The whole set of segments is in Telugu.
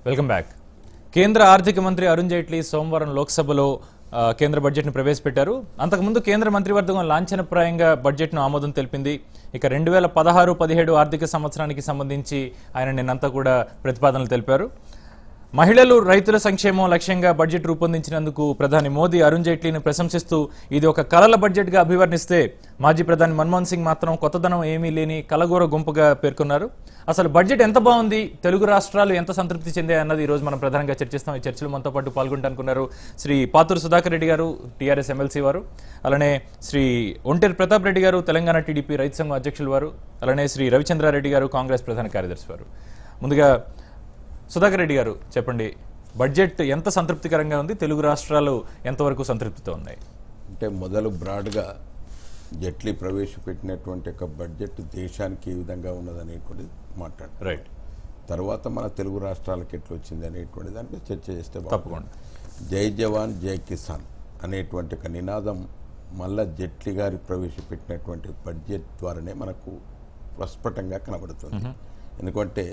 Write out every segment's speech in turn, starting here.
వెల్కమ్ బ్యాక్ కేంద్ర ఆర్థిక మంత్రి అరుణ్ జైట్లీ సోమవారం లోక్సభలో ఆ, కేంద్ర బడ్జెట్ను ప్రవేశపెట్టారు అంతకుముందు కేంద్ర మంత్రివర్గం లాంఛనప్రాయంగా బడ్జెట్ను ఆమోదం తెలిపింది ఇక రెండు వేల పదహారు పదిహేడు ఆర్థిక సంవత్సరానికి సంబంధించి ఆయన నిన్నంతా కూడా ప్రతిపాదనలు తెలిపారు మహిళలు రైతుల సంక్షేమం లక్ష్యంగా బడ్జెట్ రూపొందించినందుకు ప్రధాని మోదీ అరుణ్ జైట్లీని ప్రశంసిస్తూ ఇది ఒక కలల బడ్జెట్గా అభివర్ణిస్తే మాజీ ప్రధాని మన్మోహన్ సింగ్ మాత్రం కొత్తదనం ఏమీ లేని కలగూర గుంపుగా పేర్కొన్నారు అసలు బడ్జెట్ ఎంత బాగుంది తెలుగు రాష్ట్రాలు ఎంత సంతృప్తి చెందాయి అన్నది ఈ రోజు మనం ప్రధానంగా చర్చిస్తాం ఈ చర్చలో మనతో పాటు పాల్గొంటానుకున్నారు శ్రీ పాతూరు సుధాకర్ రెడ్డి గారు టీఆర్ఎస్ ఎమ్మెల్సీ వారు అలానే శ్రీ ఒంటేరు ప్రతాప్ రెడ్డి గారు తెలంగాణ టీడీపీ రైతు సంఘం అధ్యక్షులు వారు అలానే శ్రీ రవిచంద్రారెడ్డి గారు కాంగ్రెస్ ప్రధాన కార్యదర్శి వారు ముందుగా సుధాకర్ రెడ్డి గారు చెప్పండి బడ్జెట్ ఎంత సంతృప్తికరంగా ఉంది తెలుగు రాష్ట్రాలు ఎంతవరకు సంతృప్తితో ఉన్నాయి అంటే మొదలు బ్రాడ్గా జట్లీ ప్రవేశపెట్టినటువంటి ఒక బడ్జెట్ దేశానికి ఏ విధంగా ఉన్నదనేటువంటిది మాట్లాడారు రైట్ తర్వాత మన తెలుగు రాష్ట్రాలకు ఎట్లా వచ్చింది అనేటువంటి దాని మీద చర్చ చేస్తే బాగుంటుంది. తప్పకుండా జై జవాన్ జై కిసాన్ అనేటువంటి ఒక నినాదం మళ్ళా జట్లీ గారి ప్రవేశపెట్టినటువంటి బడ్జెట్ ద్వారానే మనకు ప్రస్ఫుటంగా కనబడుతుంది ఎందుకంటే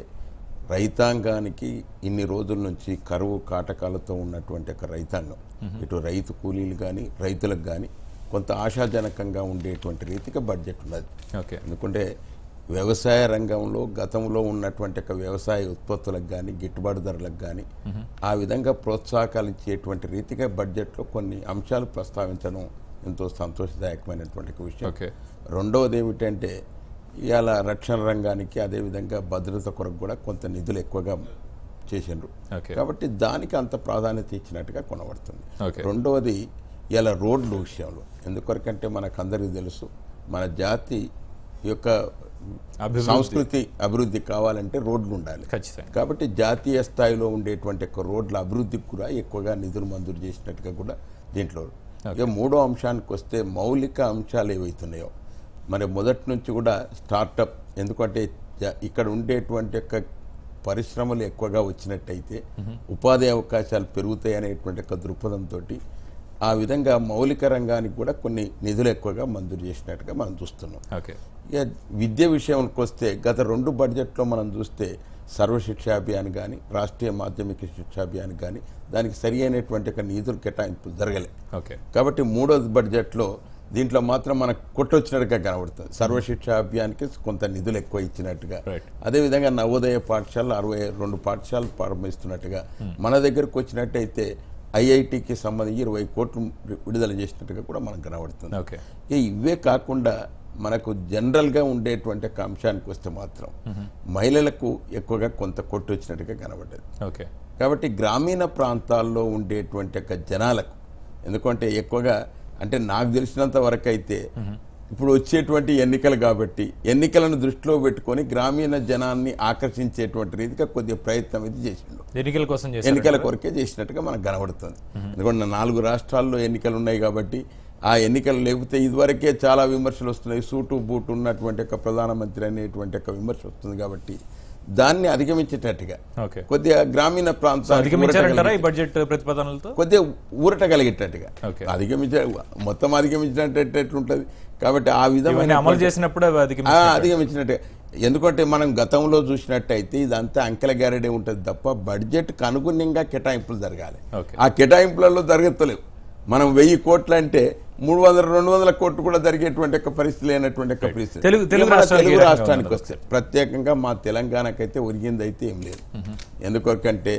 రైతాంగానికి ఇన్ని రోజుల నుంచి కరువు కాటకాలతో ఉన్నటువంటి ఒక రైతాంగం ఇటు రైతు కూలీలు కానీ రైతులకు కానీ కొంత ఆశాజనకంగా ఉండేటువంటి రీతిగా బడ్జెట్ ఉన్నది ఓకే ఎందుకంటే వ్యవసాయ రంగంలో గతంలో ఉన్నటువంటి ఒక వ్యవసాయ ఉత్పత్తులకు కానీ గిట్టుబాటు ధరలకు కానీ ఆ విధంగా ప్రోత్సాహకాలు ఇచ్చేటువంటి రీతిగా బడ్జెట్లో కొన్ని అంశాలు ప్రస్తావించడం ఎంతో సంతోషదాయకమైనటువంటి ఒక విషయం ఓకే రెండవది ఏమిటంటే ఇవాళ రక్షణ రంగానికి అదేవిధంగా భద్రత కొరకు కూడా కొంత నిధులు ఎక్కువగా చేసిండ్రు ఓకే కాబట్టి దానికి అంత ప్రాధాన్యత ఇచ్చినట్టుగా కొనబడుతుంది ఓకే రెండవది ఇలా రోడ్ల విషయంలో ఎందుకొరకంటే మనకు అందరికీ తెలుసు మన జాతి యొక్క అభివృద్ధి. సంస్కృతి అభివృద్ధి కావాలంటే రోడ్లు ఉండాలి ఖచ్చితంగా కాబట్టి జాతీయ స్థాయిలో ఉండేటువంటి యొక్క రోడ్ల అభివృద్ధికి కూడా ఎక్కువగా నిధులు మంజూరు చేసినట్టుగా కూడా దీంట్లో ఇక మూడో అంశానికి వస్తే మౌలిక అంశాలు ఏవైతున్నాయో మరి మొదటి నుంచి కూడా స్టార్టప్ ఎందుకంటే జ- ఇక్కడ ఉండేటువంటి యొక్క పరిశ్రమలు ఎక్కువగా వచ్చినట్టయితే ఉపాధి అవకాశాలు పెరుగుతాయి అనేటువంటి ఒక దృక్పథంతో ఆ విధంగా మౌలిక రంగానికి కూడా కొన్ని నిధులు ఎక్కువగా మంజూరు చేసినట్టుగా మనం చూస్తున్నాం ఓకే ఇక విద్య విషయానికి వస్తే గత రెండు బడ్జెట్లో మనం చూస్తే సర్వశిక్షా అభియాన్ కానీ రాష్ట్రీయ మాధ్యమిక శిక్షా అభియాన్ కానీ దానికి సరి అయినటువంటి ఒక నిధులు కేటాయింపులు జరగలే ఓకే కాబట్టి మూడోది బడ్జెట్లో దీంట్లో మాత్రం మనకు కొట్టొచ్చినట్టుగా కనబడుతుంది సర్వశిక్షా అభియాన్కి కొంత నిధులు ఎక్కువ ఇచ్చినట్టుగా Right. అదేవిధంగా నవోదయ పాఠశాలలు అరవై రెండు పాఠశాలలు ప్రారంభిస్తున్నట్టుగా మన దగ్గరకు వచ్చినట్టయితే ఐఐటికి సంబంధించి ఇరవై కోట్లు విడుదల చేసినట్టుగా కూడా మనకు కనబడుతుంది ఓకే ఇక ఇవే కాకుండా మనకు జనరల్గా ఉండేటువంటి ఒక అంశానికి వస్తే మాత్రం మహిళలకు ఎక్కువగా కొంత కొట్టు వచ్చినట్టుగా కనబడ్డది ఓకే కాబట్టి గ్రామీణ ప్రాంతాల్లో ఉండేటువంటి యొక్క జనాలకు ఎందుకంటే ఎక్కువగా అంటే నాకు తెలిసినంత వరకు అయితే ఇప్పుడు వచ్చేటువంటి ఎన్నికలు కాబట్టి ఎన్నికలను దృష్టిలో పెట్టుకొని గ్రామీణ జనాన్ని ఆకర్షించేటువంటి రీతిగా కొద్దిగా ప్రయత్నం ఇది చేసిండు ఎన్నికల కోసం చేశారు ఎన్నికల కొరకే చేసినట్టుగా మనకు కనబడుతుంది ఎందుకంటే నాలుగు రాష్ట్రాల్లో ఎన్నికలు ఉన్నాయి కాబట్టి ఆ ఎన్నికలు లేకపోతే ఇదివరకే చాలా విమర్శలు వస్తున్నాయి సూటు బూటు ఉన్నటువంటి ఒక ప్రధానమంత్రి అనేటువంటి ఒక విమర్శ వస్తుంది కాబట్టి దాన్ని అధిగమించేటట్టుగా ఓకే కొద్దిగా గ్రామీణ ప్రాంతాలు అధిగమించారంటారా ఈ బడ్జెట్ ప్రతిపాదనలతో కొద్దిగా ఊరట కలిగేటట్టుగా ఓకే. అధిగమించ మొత్తం అధిగమించినట్టు ఎట్లుంటుంది కాబట్టి ఆ ఇవన్నీ విధమైన అమలు చేసినప్పుడు అవి ఆ, అధిగమించారు అధిగమించినట్టే ఎందుకంటే మనం గతంలో చూసినట్టయితే ఇదంతా అంకెల గ్యారెడే ఉంటుంది తప్ప బడ్జెట్కి అనుగుణంగా కేటాయింపులు జరగాలి ఓకే. ఆ కేటాయింపులలో జరగత్తలేవు మనం వెయ్యి కోట్లు అంటే మూడు వందల రెండు వందల కోట్లు కూడా జరిగేటువంటి ఒక పరిస్థితి లేనటువంటి ఒక పరిస్థితి తెలుగు- తెలుగు ఇక మన రాష్ట్రాలకి తెలుగు ఏ రకంగా రాష్ట్రానికి ఉన్నది? వస్తే ప్రత్యేకంగా మా తెలంగాణకైతే ఒరిగింది అయితే ఏం లేదు ఎందుకంటే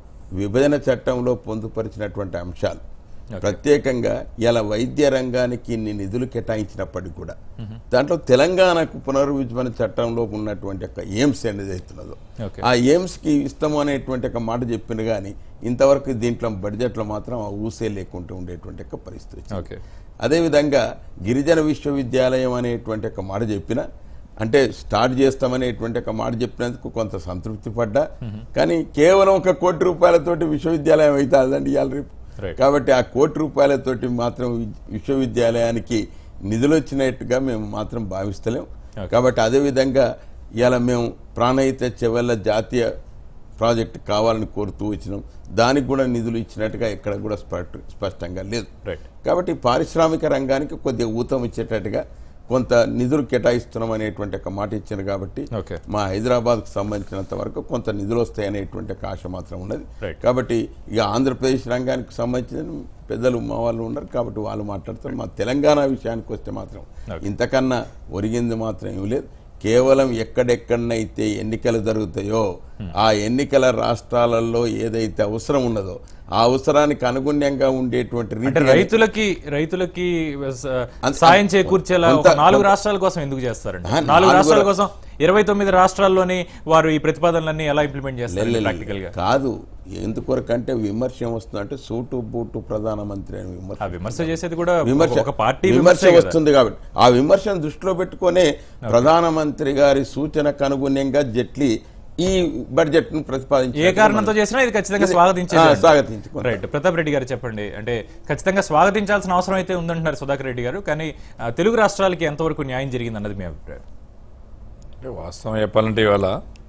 విభజన చట్టంలో పొందుపరిచినటువంటి అంశాలు ప్రత్యేకంగా ఇలా వైద్య రంగానికి ఇన్ని నిధులు కేటాయించినప్పటికీ కూడా దాంట్లో తెలంగాణకు పునర్విభజన చట్టంలో ఉన్నటువంటి ఒక ఎయిమ్స్ అనేది అవుతున్నదో ఓకే ఆ ఎయిమ్స్ కి ఇస్తాము అనేటువంటి ఒక మాట చెప్పిన కానీ ఇంతవరకు దీంట్లో బడ్జెట్లో మాత్రం ఆ ఊసే లేకుండా ఉండేటువంటి ఒక పరిస్థితి వచ్చింది. ఓకే అదేవిధంగా గిరిజన విశ్వవిద్యాలయం అనేటువంటి ఒక మాట చెప్పిన అంటే స్టార్ట్ చేస్తామనేటువంటి ఒక మాట చెప్పినందుకు కొంత సంతృప్తి పడ్డా కానీ కేవలం ఒక కోటి రూపాయలతోటి విశ్వవిద్యాలయం అయితే అదండి ఇవాళ రేపు Right. కాబట్టి ఆ కోటి రూపాయలతోటి మాత్రం వి- విశ్వవిద్యాలయానికి నిధులు వచ్చినట్టుగా మేము మాత్రం భావిస్తలేం కాబట్టి అదేవిధంగా ఇవాళ మేము ప్రాణహిత చెవెళ్ళ జాతీయ ప్రాజెక్ట్ కావాలని కోరుతూ వచ్చినాం దానికి కూడా నిధులు ఇచ్చినట్టుగా ఎక్కడ కూడా స్పష్ట- స్పష్టంగా లేదు రైట్ కాబట్టి పారిశ్రామిక రంగానికి కొద్దిగా ఊతం ఇచ్చేటట్టుగా కొంత నిధులు కేటాయిస్తున్నాం అనేటువంటి ఒక మాట ఇచ్చారు కాబట్టి ఓకే మా హైదరాబాద్కు సంబంధించినంత వరకు కొంత నిధులు వస్తాయనేటువంటి ఒక ఆశ మాత్రం ఉన్నది Right. కాబట్టి ఇక ఆంధ్రప్రదేశ్ రంగానికి సంబంధించిన పెద్దలు మా వాళ్ళు ఉన్నారు కాబట్టి వాళ్ళు మాట్లాడతారు మా తెలంగాణ విషయానికి వస్తే మాత్రం Okay. ఇంతకన్నా ఒరిగింది మాత్రం ఏం లేదు కేవలం ఎక్కడెక్కడనైతే ఎన్నికలు జరుగుతాయో ఆ ఎన్నికల రాష్ట్రాలలో ఏదైతే అవసరం ఉన్నదో ఆ అవసరానికి అనుగుణ్యంగా ఉండేటువంటి అంటే రీతి రైతులకి రైతులకి స- అంత- సాయం చేకూర్చేలా ఒక కొంత- నాలుగు రాష్ట్రాల కోసం ఎందుకు చేస్తారండి ఆ, నాలుగు నాలుగు రాష్ట్రాల రా- కోసం ఇరవై తొమ్మిది రాష్ట్రాల్లోని వారు ఈ ప్రతిపాదనలన్నీ ఎలా ఇంప్లిమెంట్ చేస్తారు లే- ప్రాక్టికల్ గా కాదు ఎందుకొరకంటే విమర్శ వస్తుందంటే సూటు బూటు ప్రధానమంత్రి అని విమర్శ ఆ విమర్శ చేసేది కూడా విమర్శ ఒక పార్టీ విమర్శ విమర్శే కదా. వస్తుంది కాబట్టి ఆ విమర్శను దృష్టిలో పెట్టుకునే ప్రధానమంత్రి గారి సూచనకు అనుగుణ్యంగా జెట్లీ ఈ బడ్జెట్ ను ప్రతిపాదించారు ఏ కారణంతో చేసినా ఇది ఖచ్చితంగా ఇది- స్వాగతించేది ఆ, అండి. స్వాగతించుకుంటాం. రైట్ ప్రతాప్ రెడ్డి గారు చెప్పండి అంటే ఖచ్చితంగా స్వాగతించాల్సిన అవసరం అయితే ఉందంటున్నారు సుధాకర్ రెడ్డి గారు కానీ ఆ, తెలుగు రాష్ట్రాలకి ఎంతవరకు న్యాయం జరిగింది అన్నది మీ అభిప్రాయం అంటే వాస్తవం చెప్పాలంటే ఇవాళ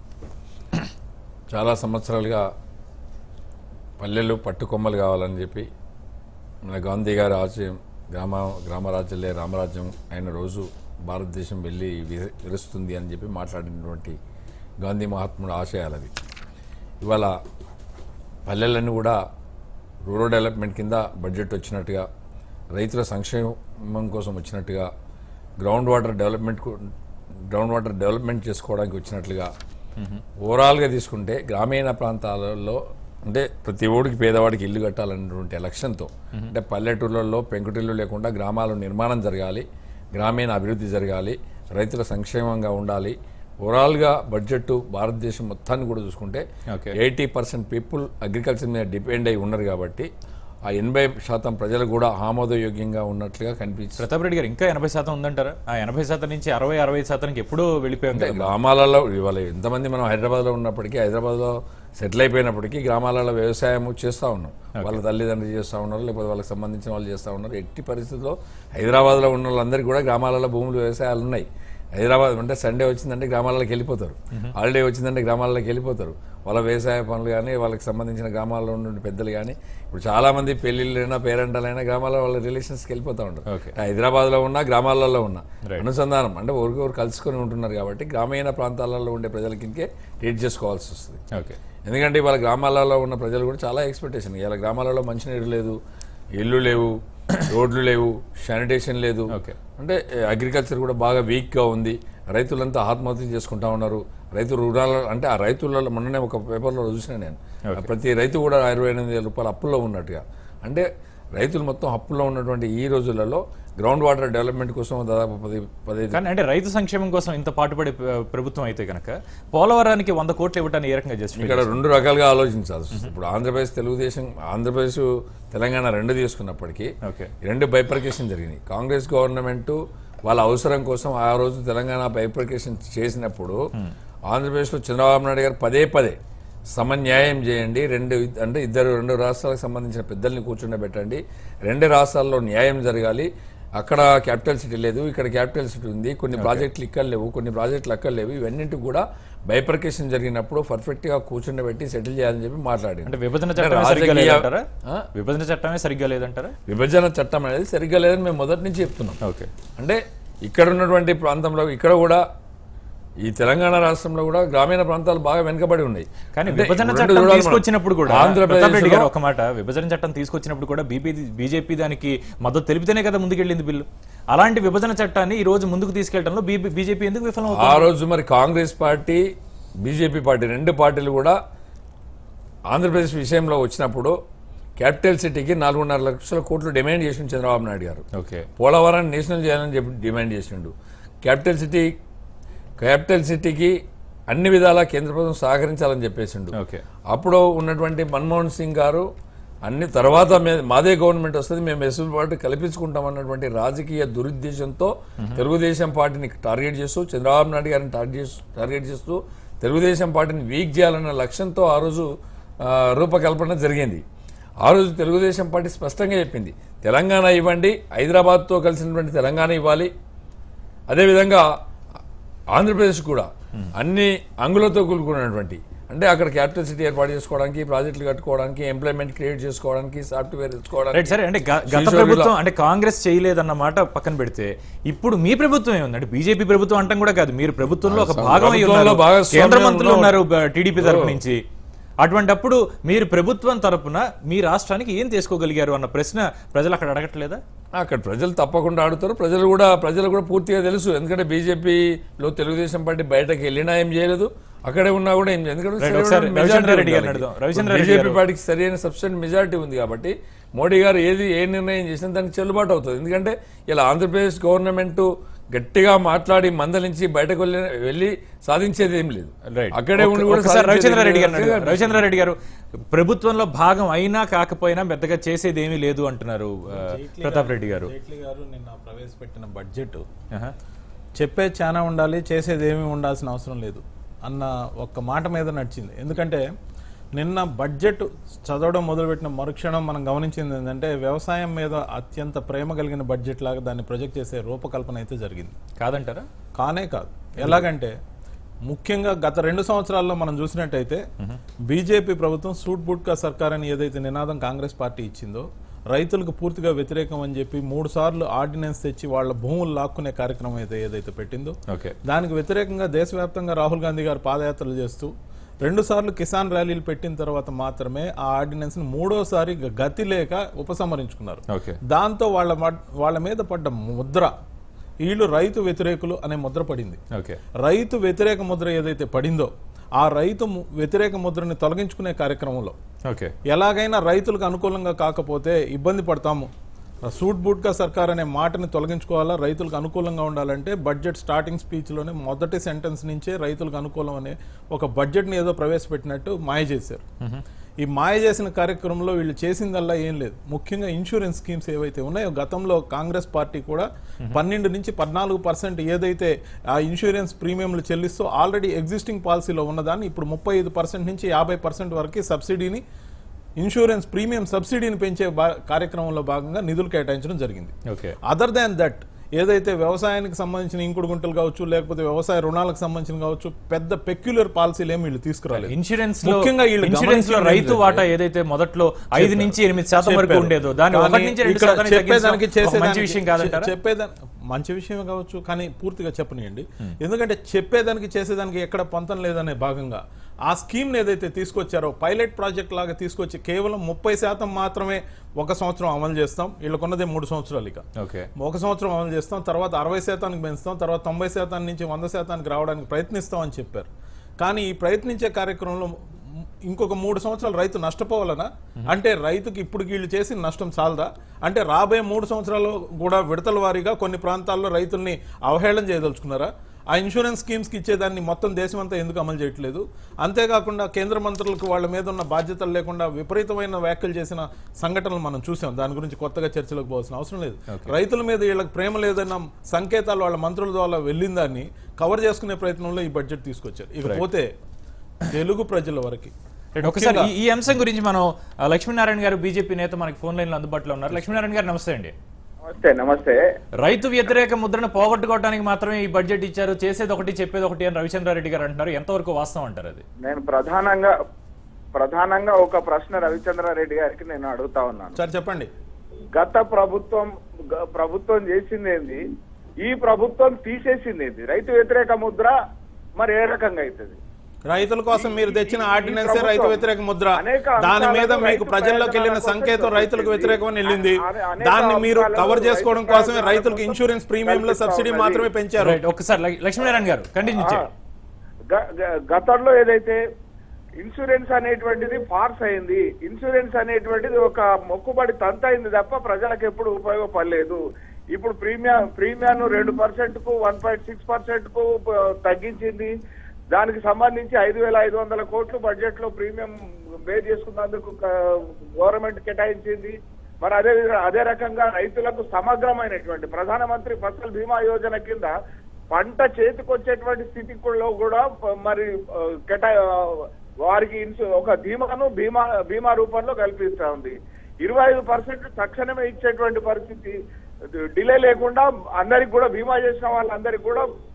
చాలా సంవత్సరాలుగా పల్లెలు పట్టుకొమ్మలు కావాలని చెప్పి మన గాంధీ గారి ఆశయం గ్రామ గ్రామరాజ్యాలే రామరాజ్యం అయిన రోజు భారతదేశం వెళ్ళి వి- విరుస్తుంది అని చెప్పి మాట్లాడినటువంటి గాంధీ మహాత్ముడు ఆశయాలు అవి ఇవాళ పల్లెలన్నీ కూడా రూరల్ డెవలప్మెంట్ కింద బడ్జెట్ వచ్చినట్టుగా రైతుల సంక్షేమం కోసం వచ్చినట్టుగా ground water development ground water development చేసుకోవడానికి వచ్చినట్లుగా ఓవరాల్గా తీసుకుంటే గ్రామీణ ప్రాంతాలలో అంటే ప్రతి ఊడికి పేదవాడికి ఇల్లు కట్టాలనేటువంటి లక్ష్యంతో అంటే పల్లెటూళ్ళల్లో పెంకుటిల్లు లేకుండా గ్రామాల నిర్మాణం జరగాలి గ్రామీణ అభివృద్ధి జరగాలి రైతుల సంక్షేమంగా ఉండాలి ఓవరాల్గా బడ్జెట్ భారతదేశం మొత్తాన్ని కూడా చూసుకుంటే Okay. Eighty percent people agriculture మీద డిపెండ్ అయి ఉన్నారు కాబట్టి ఆ ఎనభై శాతం ప్రజలు కూడా ఆమోదయోగ్యంగా ఉన్నట్లుగా కనిపించింది ప్రతాప్ రెడ్డి గారు ఇంకా ఎనభై శాతం ఉందంటారా ఆ ఎనభై శాతం నుంచి అరవై అరవై శాతానికి ఎప్పుడూ వెళ్ళిపోయాం కదా గ్రామాలలో ఇవాళ ఎంతమంది మనం హైదరాబాద్లో ఉన్నప్పటికీ హైదరాబాద్లో సెటిల్ అయిపోయినప్పటికీ గ్రామాలలో వ్యవసాయం చేస్తూ ఉన్నాం వాళ్ళ తల్లిదండ్రులు చేస్తూ ఉన్నారు లేకపోతే వాళ్ళకి సంబంధించిన వాళ్ళు చేస్తూ ఉన్నారు ఎట్టి పరిస్థితుల్లో హైదరాబాద్లో ఉన్న వాళ్ళందరికీ కూడా గ్రామాలలో భూములు వ్యవసాయాలు ఉన్నాయి హైదరాబాద్ అంటే సండే వచ్చిందంటే గ్రామాలకు వెళ్ళిపోతారు హాలిడే వచ్చిందంటే గ్రామాలకు వెళ్ళిపోతారు వాళ్ళ వ్యవసాయ పనులు కానీ వాళ్ళకి సంబంధించిన గ్రామాల్లో ఉండే పెద్దలు కానీ ఇప్పుడు చాలా మంది పెళ్లిళ్ళైనా పేరెంటాలైనా గ్రామాల్లో వాళ్ళ రిలేషన్స్కి వెళ్ళిపోతూ ఉంటారు Okay. హైదరాబాద్లో ఉన్నా గ్రామాలలో ఉన్నా Right. అనుసంధానం అంటే ఒకరికొకరు కలుసుకొని ఉంటున్నారు కాబట్టి గ్రామీణ ప్రాంతాలలో ఉండే ప్రజలకి ట్రీట్ చేసుకోవాల్సి వస్తుంది ఓకే ఎందుకంటే వాళ్ళ గ్రామాలలో ఉన్న ప్రజలు కూడా చాలా ఎక్స్పెక్టేషన్ ఇలా గ్రామాలలో మంచినీరు లేదు ఇల్లు లేవు రోడ్లు లేవు శానిటేషన్ లేదు Okay. అంటే అగ్రికల్చర్ కూడా బాగా వీక్గా ఉంది రైతులంతా ఆత్మహత్య చేసుకుంటా ఉన్నారు రైతు రుణాల అంటే ఆ రైతులలో మొన్ననే ఒక పేపర్లో చూసిన నేను ప్రతి రైతు కూడా ఇరవై ఎనిమిది వేల రూపాయలు అప్పుల్లో ఉన్నట్టుగా అంటే రైతులు మొత్తం అప్పుల్లో ఉన్నటువంటి ఈ రోజులలో గ్రౌండ్ వాటర్ డెవలప్మెంట్ కోసం దాదాపు పది పదిహేను కానీ అంటే రైతు సంక్షేమం కోసం ఇంత పాటుపడే ప్ర- ప్రభుత్వం అయితే కనుక పోలవరానికి వంద కోట్లు ఇవ్వటాన్ని ఏ రకంగా జస్టిఫై ఇక్కడ రెండు రకాలుగా ఆలోచించాల్సి వస్తుంది ఇప్పుడు ఆంధ్రప్రదేశ్ తెలుగుదేశం ఆంధ్రప్రదేశ్ తెలంగాణ రెండు తీసుకున్నప్పటికీ ఓకే ఈ రెండు బైపర్కేషన్ జరిగినాయి కాంగ్రెస్ గవర్నమెంట్ వాళ్ళ అవసరం కోసం ఆ రోజు తెలంగాణ బైపర్కేషన్ చేసినప్పుడు ఆంధ్రప్రదేశ్లో చంద్రబాబు నాయుడు గారు పదే పదే సమన్యాయం చేయండి రెండు అంటే ఇద్దరు రెండు రాష్ట్రాలకు సంబంధించిన పెద్దల్ని కూర్చుండబెట్టండి రెండు రాష్ట్రాల్లో న్యాయం జరగాలి అక్కడ క్యాపిటల్ సిటీ లేదు ఇక్కడ క్యాపిటల్ సిటీ ఉంది కొన్ని ప్రాజెక్టులు ఇక్కడ లేవు కొన్ని ప్రాజెక్టులు అక్కడ లేవు ఇవన్నింటికి కూడా బైపర్కేషన్ జరిగినప్పుడు పర్ఫెక్ట్ గా కూర్చుండబెట్టి సెటిల్ చేయాలని చెప్పి మాట్లాడింది అంటే విభజన అంటే చట్టమే సరిగ్గా రాజకీయ- లేదంటారా ఆ? విభజన చట్టమే సరిగ్గా లేదంటారా విభజన చట్టం అనేది సరిగ్గా లేదని మేము మొదటి నుంచి చెప్తున్నాం ఓకే అంటే ఇక్కడ ఉన్నటువంటి ప్రాంతంలో ఇక్కడ కూడా ఈ తెలంగాణ రాష్ట్రంలో కూడా గ్రామీణ ప్రాంతాలు బాగా వెనుకబడి ఉన్నాయి కానీ అంటే విభజన రెండు చట్టం చూడాలి మనం. తీసుకొచ్చినప్పుడు కూడా ఆంధ్రప్రదేశ్ ప్రతాప్ రెడ్డి గారు లో- ఒక మాట విభజన చట్టం తీసుకొచ్చినప్పుడు కూడా బీపీ బీజేపీ దానికి మద్దతు తెలిపితేనే కదా ముందుకెళ్ళింది బిల్లు అలాంటి విభజన చట్టాన్ని ఈ రోజు ముందుకు తీసుకెళ్లడంలో బీజేపీ ఎందుకు విఫలం అవుతుంది ఆ రోజు మరి కాంగ్రెస్ పార్టీ బీజేపీ పార్టీ రెండు పార్టీలు కూడా ఆంధ్రప్రదేశ్ విషయంలో వచ్చినప్పుడు క్యాపిటల్ సిటీకి నాలుగున్నర లక్షల కోట్లు డిమాండ్ చేసిండు చంద్రబాబు నాయుడు గారు ఓకే పోలవరాన్ని నేషనల్ చేయాలని చెప్పి డిమాండ్ చేసిండు క్యాపిటల్ సిటీ క్యాపిటల్ సిటీకి అన్ని విధాలా కేంద్ర ప్రభుత్వం సహకరించాలని చెప్పేసిండు ఓకే అప్పుడు ఉన్నటువంటి మన్మోహన్ సింగ్ గారు అన్ని తర్వాత మే- మాదే గవర్నమెంట్ వస్తుంది మేము వెసులుబాటు కల్పించుకుంటాం అన్నటువంటి రాజకీయ దురుద్దేశంతో తెలుగుదేశం పార్టీని టార్గెట్ చేస్తూ చంద్రబాబు నాయుడు గారిని టార్గెట్ చేస్తూ టార్గెట్ చేస్తూ తెలుగుదేశం పార్టీని వీక్ చేయాలన్న లక్ష్యంతో ఆ రోజు ఆ, రూపకల్పన జరిగింది ఆ రోజు తెలుగుదేశం పార్టీ స్పష్టంగా చెప్పింది తెలంగాణ ఇవ్వండి హైదరాబాద్తో కలిసినటువంటి తెలంగాణ ఇవ్వాలి అదేవిధంగా ఆంధ్రప్రదేశ్ కూడా అన్ని అంగులతో కూడుకున్నటువంటి అంటే అక్కడ క్యాపిటల్ సిటీ ఏర్పాటు చేసుకోవడానికి ప్రాజెక్టులు కట్టుకోవడానికి ఎంప్లాయ్మెంట్ క్రియేట్ చేసుకోవడానికి సాఫ్ట్వేర్ తెచ్చుకోవడానికి రైట్ సరే అంటే గ- గత శ్రీశైలం ప్రభుత్వం అంటే కాంగ్రెస్ చేయలేదన్న మాట పక్కన పెడితే ఇప్పుడు మీ ప్రభుత్వం ఏముంది అంటే బీజేపీ ప్రభుత్వం అంటాం కూడా కాదు మీరు ప్రభుత్వంలో ఒక భాగం అయి ప్రభుత్వంలో ఉన్నారు భాగస్వామ్యం కేంద్ర మంత్రులు ఉన్న- ఉన్నారు టీడీపీ తరపు నుంచి అటువంటప్పుడు మీరు ప్రభుత్వం తరపున మీ రాష్ట్రానికి ఏం తీసుకోగలిగారు అన్న ప్రశ్న ప్రజలు అక్కడ అడగట్లేదా అక్కడ ప్రజలు తప్పకుండా ఆడుతారు ప్రజలు కూడా ప్రజలు కూడా పూర్తిగా తెలుసు ఎందుకంటే బీజేపీలో తెలుగుదేశం పార్టీ బయటకు వెళ్ళినా ఏం చేయలేదు అక్కడే ఉన్నా కూడా ఏం చేయలేదు Right, ఒకసారి రవిచంద్ర రెడ్డి గారిని అడుగుదాం. రవిచంద్ర రెడ్డి బీజేపీ గారు. పార్టీకి సరైన సబ్స్టెంట్ మెజారిటీ ఉంది కాబట్టి మోడీ గారు ఏది ఏ నిర్ణయం చేసినా దానికి చెల్లుబాటు అవుతుంది ఎందుకంటే ఇలా ఆంధ్రప్రదేశ్ గవర్నమెంట్ గట్టిగా మాట్లాడి మందలించి బయటకు వెళ్ళి వెళ్ళి సాధించేది ఏం లేదు రైట్ అక్కడే ఉండి కూడా ఒకసారి సాధించేది రవిచంద్ర రెడ్డి ఏం గారు లేదు. రవిచంద్ర రెడ్డి గారు ప్రభుత్వంలో భాగం అయినా కాకపోయినా పెద్దగా చేసేది ఏమీ లేదు అంటున్నారు ఆ, ప్రతాప్ రెడ్డి గారు జైట్లీ గారు నిన్న ప్రవేశపెట్టిన బడ్జెట్ ఆహా. చెప్పేది చాలా ఉండాలి చేసేది ఏమీ ఉండాల్సిన అవసరం లేదు అన్న ఒక్క మాట మీద నడిచింది ఎందుకంటే నిన్న బడ్జెట్ చదవడం మొదలుపెట్టిన మరుక్షణం మనం గమనించింది ఏంటంటే వ్యవసాయం మీద అత్యంత ప్రేమ కలిగిన బడ్జెట్ లాగా దాన్ని ప్రొజెక్ట్ చేసే రూపకల్పన అయితే జరిగింది కాదంటారా కానే కాదు ఎలాగంటే ముఖ్యంగా గత రెండు సంవత్సరాల్లో మనం చూసినట్టయితే బీజేపీ ప్రభుత్వం సూట్ బుట్కా సర్కార్ అని ఏదైతే నినాదం కాంగ్రెస్ పార్టీ ఇచ్చిందో రైతులకు పూర్తిగా వ్యతిరేకం అని చెప్పి మూడు సార్లు ఆర్డినెన్స్ తెచ్చి వాళ్ళ భూములు లాక్కునే కార్యక్రమం అయితే ఏదైతే పెట్టిందో ఓకే దానికి వ్యతిరేకంగా దేశవ్యాప్తంగా రాహుల్ గాంధీ గారు పాదయాత్రలు చేస్తూ రెండు సార్లు కిసాన్ ర్యాలీలు పెట్టిన తర్వాత మాత్రమే ఆ ఆర్డినెన్స్ ని మూడోసారి గ- గతి లేక ఉపసంహరించుకున్నారు ఓకే దాంతో వాళ్ళ మడ్- వాళ్ళ మీద పడ్డ ముద్ర వీళ్ళు రైతు వ్యతిరేకులు అనే ముద్ర పడింది ఓకే రైతు వ్యతిరేక ముద్ర ఏదైతే పడిందో ఆ రైతు ము- వ్యతిరేక ముద్రని తొలగించుకునే కార్యక్రమంలో ఓకే ఎలాగైనా రైతులకు అనుకూలంగా కాకపోతే ఇబ్బంది పడతాము సూట్ బూట్గా సర్కార్ అనే మాటని తొలగించుకోవాలా రైతులకు అనుకూలంగా ఉండాలంటే బడ్జెట్ స్టార్టింగ్ స్పీచ్లోనే మొదటి సెంటెన్స్ నుంచే రైతులకు అనుకూలం అనే ఒక బడ్జెట్ని ఏదో ప్రవేశపెట్టినట్టు మాయ చేశారు ఈ మాయ చేసిన కార్యక్రమంలో వీళ్ళు చేసిందల్లా ఏం లేదు ముఖ్యంగా ఇన్సూరెన్స్ స్కీమ్స్ ఏవైతే ఉన్నాయో గతంలో కాంగ్రెస్ పార్టీ కూడా పన్నెండు నుంచి పద్నాలుగు పర్సెంట్ ఏదైతే ఆ ఇన్సూరెన్స్ ప్రీమియంలు చెల్లిస్తూ ఆల్రెడీ ఎగ్జిస్టింగ్ పాలసీలో ఉన్నదాన్ని ఇప్పుడు ముప్పై ఐదు పర్సెంట్ నుంచి యాభై పర్సెంట్ వరకు సబ్సిడీని ఇన్సూరెన్స్ ప్రీమియం సబ్సిడీని పెంచే బా- కార్యక్రమంలో భాగంగా నిధులు కేటాయించడం జరిగింది ఓకే అదర్ దాన్ దట్ ఏదైతే వ్యవసాయానికి సంబంధించిన ఇంకుడు గుంటలు కావచ్చు లేకపోతే వ్యవసాయ రుణాలకు సంబంధించిన కావచ్చు పెద్ద పెక్యులర్ పాలసీలు ఏమి వీళ్ళు తీసుకురాలేదు ఇన్సూరెన్స్ లో ముఖ్యంగా వీళ్ళు ఇన్సూరెన్స్ లో గమనించింది రైతు ఏంటంటే- వాటా ఏదైతే మొదట్లో ఐదు నుంచి ఎనిమిది శాతం వరకు చెప్పారు. ఉండేదో దాన్ని కానీ ఒకటి నుంచి రెండు ఇక్కడ శాతానికి చెప్పేదానికి తగ్గించడం ఒక మంచి చేసేదానికి విషయం కాదంటారా చెప్పేదానికి మంచి విషయం కావచ్చు కానీ పూర్తిగా చెప్పనియండి ఎందుకంటే చెప్పేదానికి చేసేదానికి ఎక్కడ పొంతం లేదనే భాగంగా ఆ స్కీమ్ ఏదైతే తీసుకొచ్చారో పైలట్ ప్రాజెక్ట్ లాగా తీసుకొచ్చి కేవలం ముప్పై శాతం మాత్రమే ఒక సంవత్సరం అమలు చేస్తాం వీళ్ళకున్నదే మూడు సంవత్సరాలు ఇక ఓకే ఒక సంవత్సరం అమలు చేస్తాం తర్వాత అరవై శాతానికి పెంచుతాం తర్వాత తొంభై శాతం నుంచి వంద శాతానికి రావడానికి ప్రయత్నిస్తాం అని చెప్పారు కానీ ఈ ప్రయత్నించే కార్యక్రమంలో మ్- ఇంకొక మూడు సంవత్సరాలు రైతు నష్టపోవాలనా అంటే రైతుకి ఇప్పుడు వీళ్ళు చేసిన నష్టం చాలదా అంటే రాబోయే మూడు సంవత్సరాలు కూడా విడతల వారీగా కొన్ని ప్రాంతాల్లో రైతుల్ని అవహేళన చేయదలుచుకున్నారా ఆ ఇన్సూరెన్స్ స్కీమ్స్కి ఇచ్చేదాన్ని మొత్తం దేశమంతా ఎందుకు అమలు చేయట్లేదు అంతేకాకుండా కేంద్ర మంత్రులకు వాళ్ళ మీద ఉన్న బాధ్యతలు లేకుండా విపరీతమైన వ్యాఖ్యలు చేసిన సంఘటనలు మనం చూసాం దాని గురించి కొత్తగా చర్చలకు పోవాల్సిన అవసరం లేదు రైతుల మీద వీళ్ళకి ప్రేమ లేదన్న సంకేతాలు వాళ్ళ మంత్రుల ద్వారా వెళ్ళిందాన్ని కవర్ చేసుకునే ప్రయత్నంలో ఈ బడ్జెట్ తీసుకొచ్చారు ఇకపోతే తెలుగు ప్రజల వరకు రైట్, ఒకసారి ఈ- ఈ అంశం గురించి మనం ఆ, లక్ష్మీనారాయణ గారు బీజేపీ నేత మనకి ఫోన్ లైన్ లో అందుబాటులో ఉన్నారు లక్ష్మీనారాయణ గారు నమస్తే అండి నమస్తే నమస్తే రైతు వ్యతిరేక ముద్రను పోగొట్టుకోవడానికి మాత్రమే ఈ బడ్జెట్ ఇచ్చారు చేసేది ఒకటి చెప్పేది ఒకటి అని రవిచంద్రారెడ్డి గారు అంటున్నారు ఎంతవరకు వాస్తవం అంటారు అది నేను ప్రధానంగా ప్రధానంగా ఒక ప్రశ్న రవిచంద్రారెడ్డి గారికి నేను అడుగుతా ఉన్నాను సార్ చెప్పండి గత ప్రభుత్వం గ- ప్రభుత్వం చేసింది ఏంది ఈ ప్రభుత్వం తీసేసింది ఏంది రైతు వ్యతిరేక ముద్ర మరి ఏ రకంగా అవుతుంది రైతుల కోసం మీరు తెచ్చిన ఆర్డినెన్సే ప్రభుత్వం రైతు వ్యతిరేక ముద్ర అనేక దాని మీద అంశాలకు మీకు రైతు ప్రజల్లోకి వెళ్ళిన ప్రయోజనాల సంకేతం కోసం రైతులకు చెప్పింది. వ్యతిరేకమని వెళ్ళింది అనే- అనేక దాన్ని మీరు అంశాలకు కవర్ చేసుకోవడం రైతు కోసమే ప్రయోజనాల రైతులకు కోసం ఇన్సూరెన్స్ ప్రీమియంలో కల్పిస్తా సబ్సిడీ ఉన్నది. మాత్రమే పెంచారు రైట్ ఒకసారి లక్- లక్ష్మీనారాయణ గారు కంటిన్యూ ఆ, చేయండి గ- గ- గతంలో ఏదైతే ఇన్సూరెన్స్ అనేటువంటిది ఫార్స్ అయింది ఇన్సూరెన్స్ అనేటువంటిది ఒక మొక్కుబడి తంత అయింది తప్ప ప్రజలకు ఎప్పుడు ఉపయోగపడలేదు ఇప్పుడు ప్రీమియం ప్రీమియం రెండు పర్సెంట్ కు వన్ పాయింట్ సిక్స్ పర్సెంట్ కు ప- తగ్గించింది దానికి సంబంధించి ఐదు వేల ఐదు వందల కోట్లు బడ్జెట్ లో ప్రీమియం పే చేసుకున్నందుకు గవర్నమెంట్ కేటాయించింది మరి అదే విధంగా- అదే రకంగా రైతులకు సమగ్రమైనటువంటి ప్రధానమంత్రి ఫసల్ బీమా యోజన కింద పంట చేతికొచ్చేటువంటి స్థితిలో కూడా ప- మరి ఆ, కేటా ఆ, వారికి ఇన్సు ఒక ధీమాను బీమా బీమా రూపంలో కల్పిస్తా ఉంది ఇరవై ఐదు పర్సెంట్ తక్షణమే ఇచ్చేటువంటి పరిస్థితి డిలే లేకుండా అందరికి కూడా బీమా చేసిన వాళ్ళందరికీ కూడా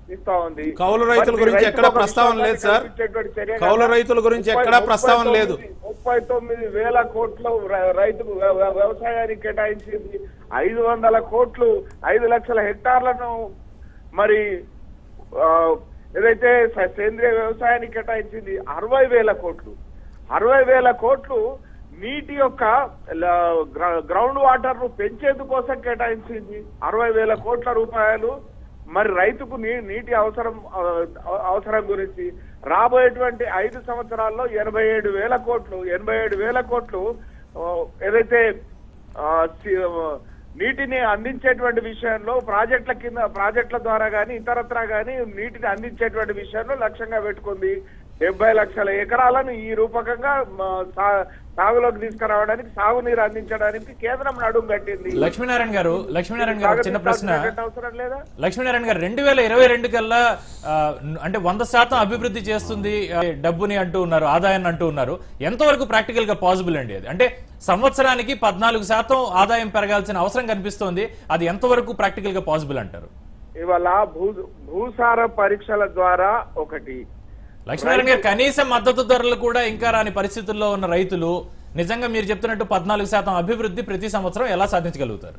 ఇస్తా ఉంది కౌలు రైతుల మరి గురించి రైతులకు ఎక్కడా ఒక ప్రస్తావన లేదు సార్. కల్పించేటువంటి చర్య కౌలు కదా. రైతుల గురించి ముప్పై- ఎక్కడా ముప్పై ప్రస్తావన లేదు. తొమ్మిది- ముప్పై తొమ్మిది వేల కోట్లు ర- రైతుకు వ్య- వ్య- వ్యవసాయానికి కేటాయించింది ఐదు వందల కోట్లు ఐదు లక్షల హెక్టార్లను మరి ఆ, ఏదైతే స- సేంద్రియ వ్యవసాయానికి కేటాయించింది అరవై వేల కోట్లు అరవై వేల కోట్లు నీటి యొక్క ల- గ్ర- గ్రౌండ్ వాటర్ ను పెంచేందుకోసం కేటాయించింది అరవై వేల కోట్ల రూపాయలు మరి రైతుకు నీ నీటి అవసరం ఆ, అవసరం గురించి రాబోయేటువంటి ఐదు సంవత్సరాల్లో ఎనభై ఏడు వేల కోట్లు ఎనభై ఏడు వేల కోట్లు ఆ, ఏదైతే ఆ, సి- ఆ, నీటిని అందించేటువంటి విషయంలో ప్రాజెక్టుల కింద ప్రాజెక్టుల ద్వారా కానీ ఇతరత్రా కానీ నీటిని అందించేటువంటి విషయంలో లక్ష్యంగా పెట్టుకుంది డెబ్బై లక్షల ఎకరాలను ఈ రూపకంగా మ, సా- సాగులోకి తీసుకురావడానికి సాగునీరు అందించడానికి కేంద్రం నడుం కట్టింది లక్ష్మీనారాయణ గారు లక్ష్మీనారాయణ గారు ఒక చిన్న ప్రశ్న సాగదీయాల్సినటువంటి అవసరం లేదా లక్ష్మీనారాయణ గారు రెండు వేల ఇరవై రెండు కల్లా ఆ, అంటే వంద శాతం అభివృద్ధి చేస్తుంది ఆ, డబ్బుని అంటూ ఉన్నారు ఆదాయాన్ని అంటూ ఉన్నారు ఎంతవరకు ప్రాక్టికల్ గా పాసిబుల్ అండి అది అంటే సంవత్సరానికి పద్నాలుగు శాతం ఆదాయం పెరగాల్సిన అవసరం కనిపిస్తోంది అది ఎంతవరకు ప్రాక్టికల్ గా పాసిబుల్ అంటారు ఇవాళ భూ భూసార పరీక్షల ద్వారా ఒకటి లక్ష్మీనారాయణ గారు కనీసం మద్దతు ధరలు కూడా ఇంకా రాని పరిస్థితుల్లో ఉన్న రైతులు నిజంగా మీరు చెప్తున్నట్టు పద్నాలుగు శాతం అభివృద్ధి ప్రతి సంవత్సరం ఎలా సాధించగలుగుతారు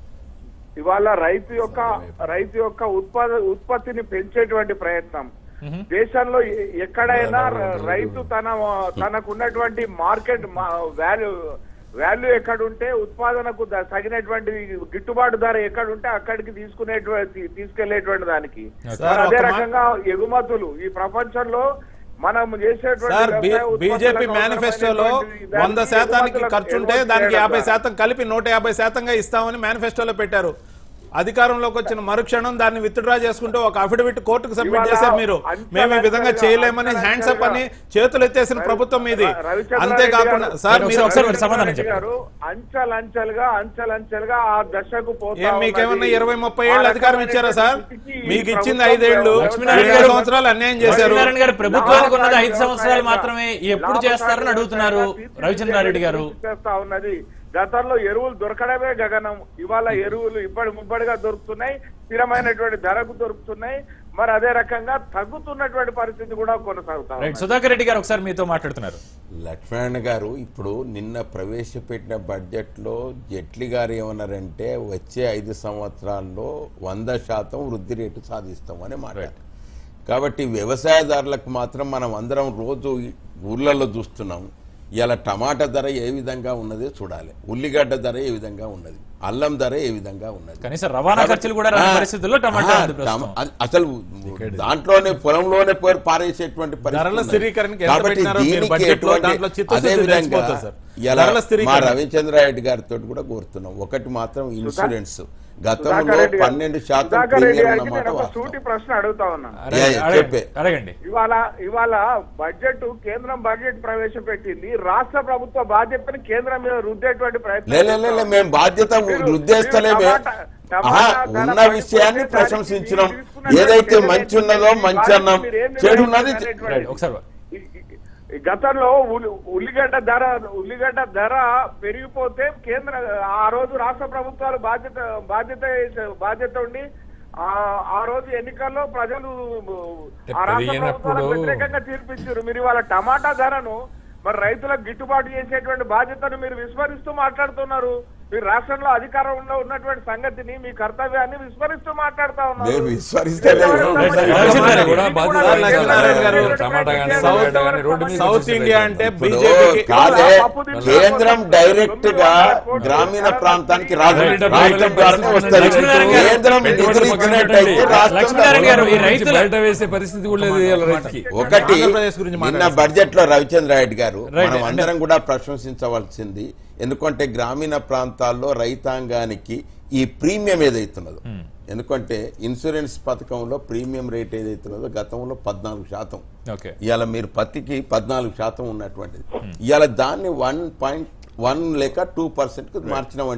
ఇవాళ రైతు యొక్క రైతు యొక్క ఉత్పాద ఉత్పత్తిని పెంచేటువంటి ప్రయత్నం దేశంలో ఎ- ఎక్కడైనా ర- రైతు తన తనకున్నటువంటి మార్కెట్ వాల్యూ వాల్యూ ఎక్కడుంటే ఉత్పాదనకు ద- తగినటువంటి గిట్టుబాటు ధర ఎక్కడుంటే అక్కడికి తీసుకునేటువంటి తీసుకెళ్లేటువంటి దానికి సార్, మరి అదే ఒక మా- రకంగా ఎగుమతులు ఈ ప్రపంచంలో మనం చేసేటువంటి సార్ వ్యవసాయ బీజేపీ ఉత్పత్తులకు మేనిఫెస్టోలో అవసరమైనటువంటి దానికి వంద శాతానికి ఎగుమతులకు ఖర్చు ఉంటే ఎగుమతి దానికి చేయడం యాభై ద్వారా. శాతం కలిపి నూట యాభై శాతంగా ఇస్తామని మేనిఫెస్టోలో పెట్టారు అధికారంలోకి వచ్చిన మరుక్షణం దాన్ని విత్డ్రా చేసుకుంటూ ఒక అఫిడవిట్ కోర్టుకు సబ్మిట్ ఇవాళ చేశారు మీరు అంచెలంచెలుగా, మేము ఈ విధంగా చేయలేమని హ్యాండ్స్ అప్ అని చేతులు ఎత్తేసిన ప్రభుత్వం ఇది అంతేకాకుండా సార్ ఒకసారి- మీరు ఒకసారి మీరు సమాధానం రెడ్డి చెప్పండి. గారు అంచెలంచెలుగా అంచెలంచెలుగా ఆ దశకు పోతా ఏం మీకేమన్నా ఉన్నది. ఇరవై ముప్పై ఆ ఏళ్ళు అధికారం ఇచ్చారా సార్ రకమైనటువంటి స్థితికి మీకు ఈ ఇచ్చింది ప్రభుత్వం ఐదేళ్లు లక్ష్మీనారాయణ ఇరవై గారు- సంవత్సరాలు అన్యాయం చేశారు లక్ష్మీనారాయణ గారు ప్రభుత్వానికి ఉన్నది ఐదు లాభసాటి సంవత్సరాలు వ్యవసాయంగా- మాత్రమే ఎప్పుడు చేస్తారని అడుగుతున్నారు లాభసాటి రవిచంద్రారెడ్డి గారు వ్యవసాయంగా చేస్తా ఉన్నది గతంలో ఎరువులు దొరకడమే గగనం ఇవాళ ఎరువులు ఇప్పటి ముప్పటిగా దొరుకుతున్నాయి స్థిరమైనటువంటి ధరకు దొరుకుతున్నాయి మరి అదే రకంగా తగ్గుతున్నటువంటి పరిస్థితి కూడా కొనసాగుతా రైట్ ఉన్నది. సుధాకర్ రెడ్డి గారు ఒకసారి మీతో మాట్లాడుతున్నారు లక్ష్మణ్ గారు ఇప్పుడు నిన్న ప్రవేశపెట్టిన బడ్జెట్లో జైట్లీ గారు ఏమన్నారంటే వచ్చే ఐదు సంవత్సరాల్లో వంద శాతం వృద్ధి రేటు సాధిస్తామని మాట కాబట్టి వ్యవసాయదారులకు మాత్రం మనం అందరం రోజు ఊళ్ళల్లో చూస్తున్నాం ఇలా టమాటా ధర ఏ విధంగా ఉన్నదో చూడాలి ఉల్లిగడ్డ ధర ఏ విధంగా ఉన్నది అల్లం ధర ఏ విధంగా ఉన్నది కనీసం రవాణా ఖర్చులు కూడా రాని ఆ, పరిస్థితుల్లో టమాటా ఆ, ఉంది ప్రస్తుతం. టమ- అది అసలు దాంట్లోనే పొలంలోనే పోయి పారేసేటువంటి పరిస్థితి ధరల ఉన్నది. స్థిరీకరణకి ఎంత కాబట్టి పెట్టినారో మీరు దీనికి బడ్జెట్లో ఎటువంటి- దాంట్లో చిత్తశుద్ధి అదే విధంగా తెలిసిపోతుంది సార్. ఇలా ధరల మా స్థిరీకరణ. రవిచంద్రారెడ్డి గారితో కూడా కోరుతున్నాం ఒకటి మాత్రం ఇన్సూరెన్స్ గతంలో సుధాకర్ రెడ్డి గారు- పన్నెండు శాతం సుధాకర్ రెడ్డి ప్రీమియం గారికి అన్నమాట నేను ఒక వాస్తవం. సూటి ప్రశ్న అడుగుతా ఉన్నా అడగండి, యా, యా, అడగండి, చెప్పే. అడగండి ఇవాళ ఇవాళ బడ్జెట్ కేంద్రం బడ్జెట్ ప్రవేశపెట్టింది రాష్ట్ర ప్రభుత్వ బాధ్యతని కేంద్రం మీద రుద్దేటువంటి ప్రయత్నం లే లే, లే, లే, మేము బాధ్యత మీరు- వృద్ధేస్తలేమే మీరు టమాటా- టమాటా ఆహా, ధర ఉన్న పడిపోతే విషయాన్ని దానికి ప్రశంసించినాం మీరు తీసుకున్నటువంటి ఏదైతే చర్యలు మంచి ఏంటి? ఉన్నదో మీ మంచి బాధ్యత అన్నాం మీరు ఏం చెడు ఉన్నది నిర్ణయించారు రైట్ ఒకసారి ఈ- ఈ- ఈ గతంలో ఉల్లి- ఉల్లిగడ్డ ధర ఉల్లిగడ్డ ధర పెరిగిపోతే కేంద్ర ఆ రోజు రాష్ట్ర ప్రభుత్వాలు బాధ్యత బాధ్యత బాధ్యత ఉండి ఆ ఆ రోజు ఎన్నికల్లో ప్రజలు ఆ రాష్ట్ర పెరిగినప్పుడు- ప్రభుత్వాలకు వ్యతిరేకంగా తీర్పిచ్చారు మీరు ఇవాళ టమాటా ధరను మరి రైతులకు గిట్టుబాటు చేసేటువంటి బాధ్యతను మీరు విస్మరిస్తూ మాట్లాడుతున్నారు మీరు రాష్ట్రంలో అధికారంలో ఉన్నటువంటి సంగతిని మీ కర్తవ్యాన్ని విస్మరిస్తూ మాట్లాడుతా ఉన్నారు మేము విస్మరిస్తలేము. లక్ష్మీనారాయణ కూడా బాధ్యత సార్, లక్ష్మీనారాయణ గారు, టమాటా కానీ సౌత్ ఉల్లిగడ్డ కానీ రోడ్డు మీద సౌత్ కూర్చోబెట్టారు. ఇండియా అంటే ఇప్పుడు బీజేపీకి కాదే పప్పు కేంద్రం దినుసుల డైరెక్ట్ గా కోసం గ్రామీణ ప్రాంతానికి రాదు రైట్, రాష్ట్రం ద్వారానే వస్తుంది లక్ష్మీనారాయణ గారు, కేంద్రం నిధులు ఇచ్చినట్టయితే రాష్ట్రం లక్ష్మీనారాయణ గారు, ఈ రైతుల- బయట వేసే పరిస్థితి కూడా లేదు ఇవాళ రైతుకి ఒకటి ఆంధ్రప్రదేశ్ గురించి నిన్న మాట్లాడండి. బడ్జెట్ లో రవిచంద్ర రెడ్డి గారు రైట్, మనం అంటే- అందరం కూడా ప్రశంసించవలసింది ఎందుకంటే గ్రామీణ ప్రాంతాల్లో రైతాంగానికి ఈ ప్రీమియం ఏదైతున్నదో ఎందుకంటే ఇన్సూరెన్స్ పథకంలో ప్రీమియం రేట్ ఏదైతున్నదో గతంలో పద్నాలుగు శాతం ఓకే ఇవాళ మీరు పత్తికి పద్నాలుగు శాతం ఉన్నటువంటిది ఇవాళ దాన్ని వన్ పాయింట్ వన్ లేక టూ పర్సెంట్ కు మార్చినామంటే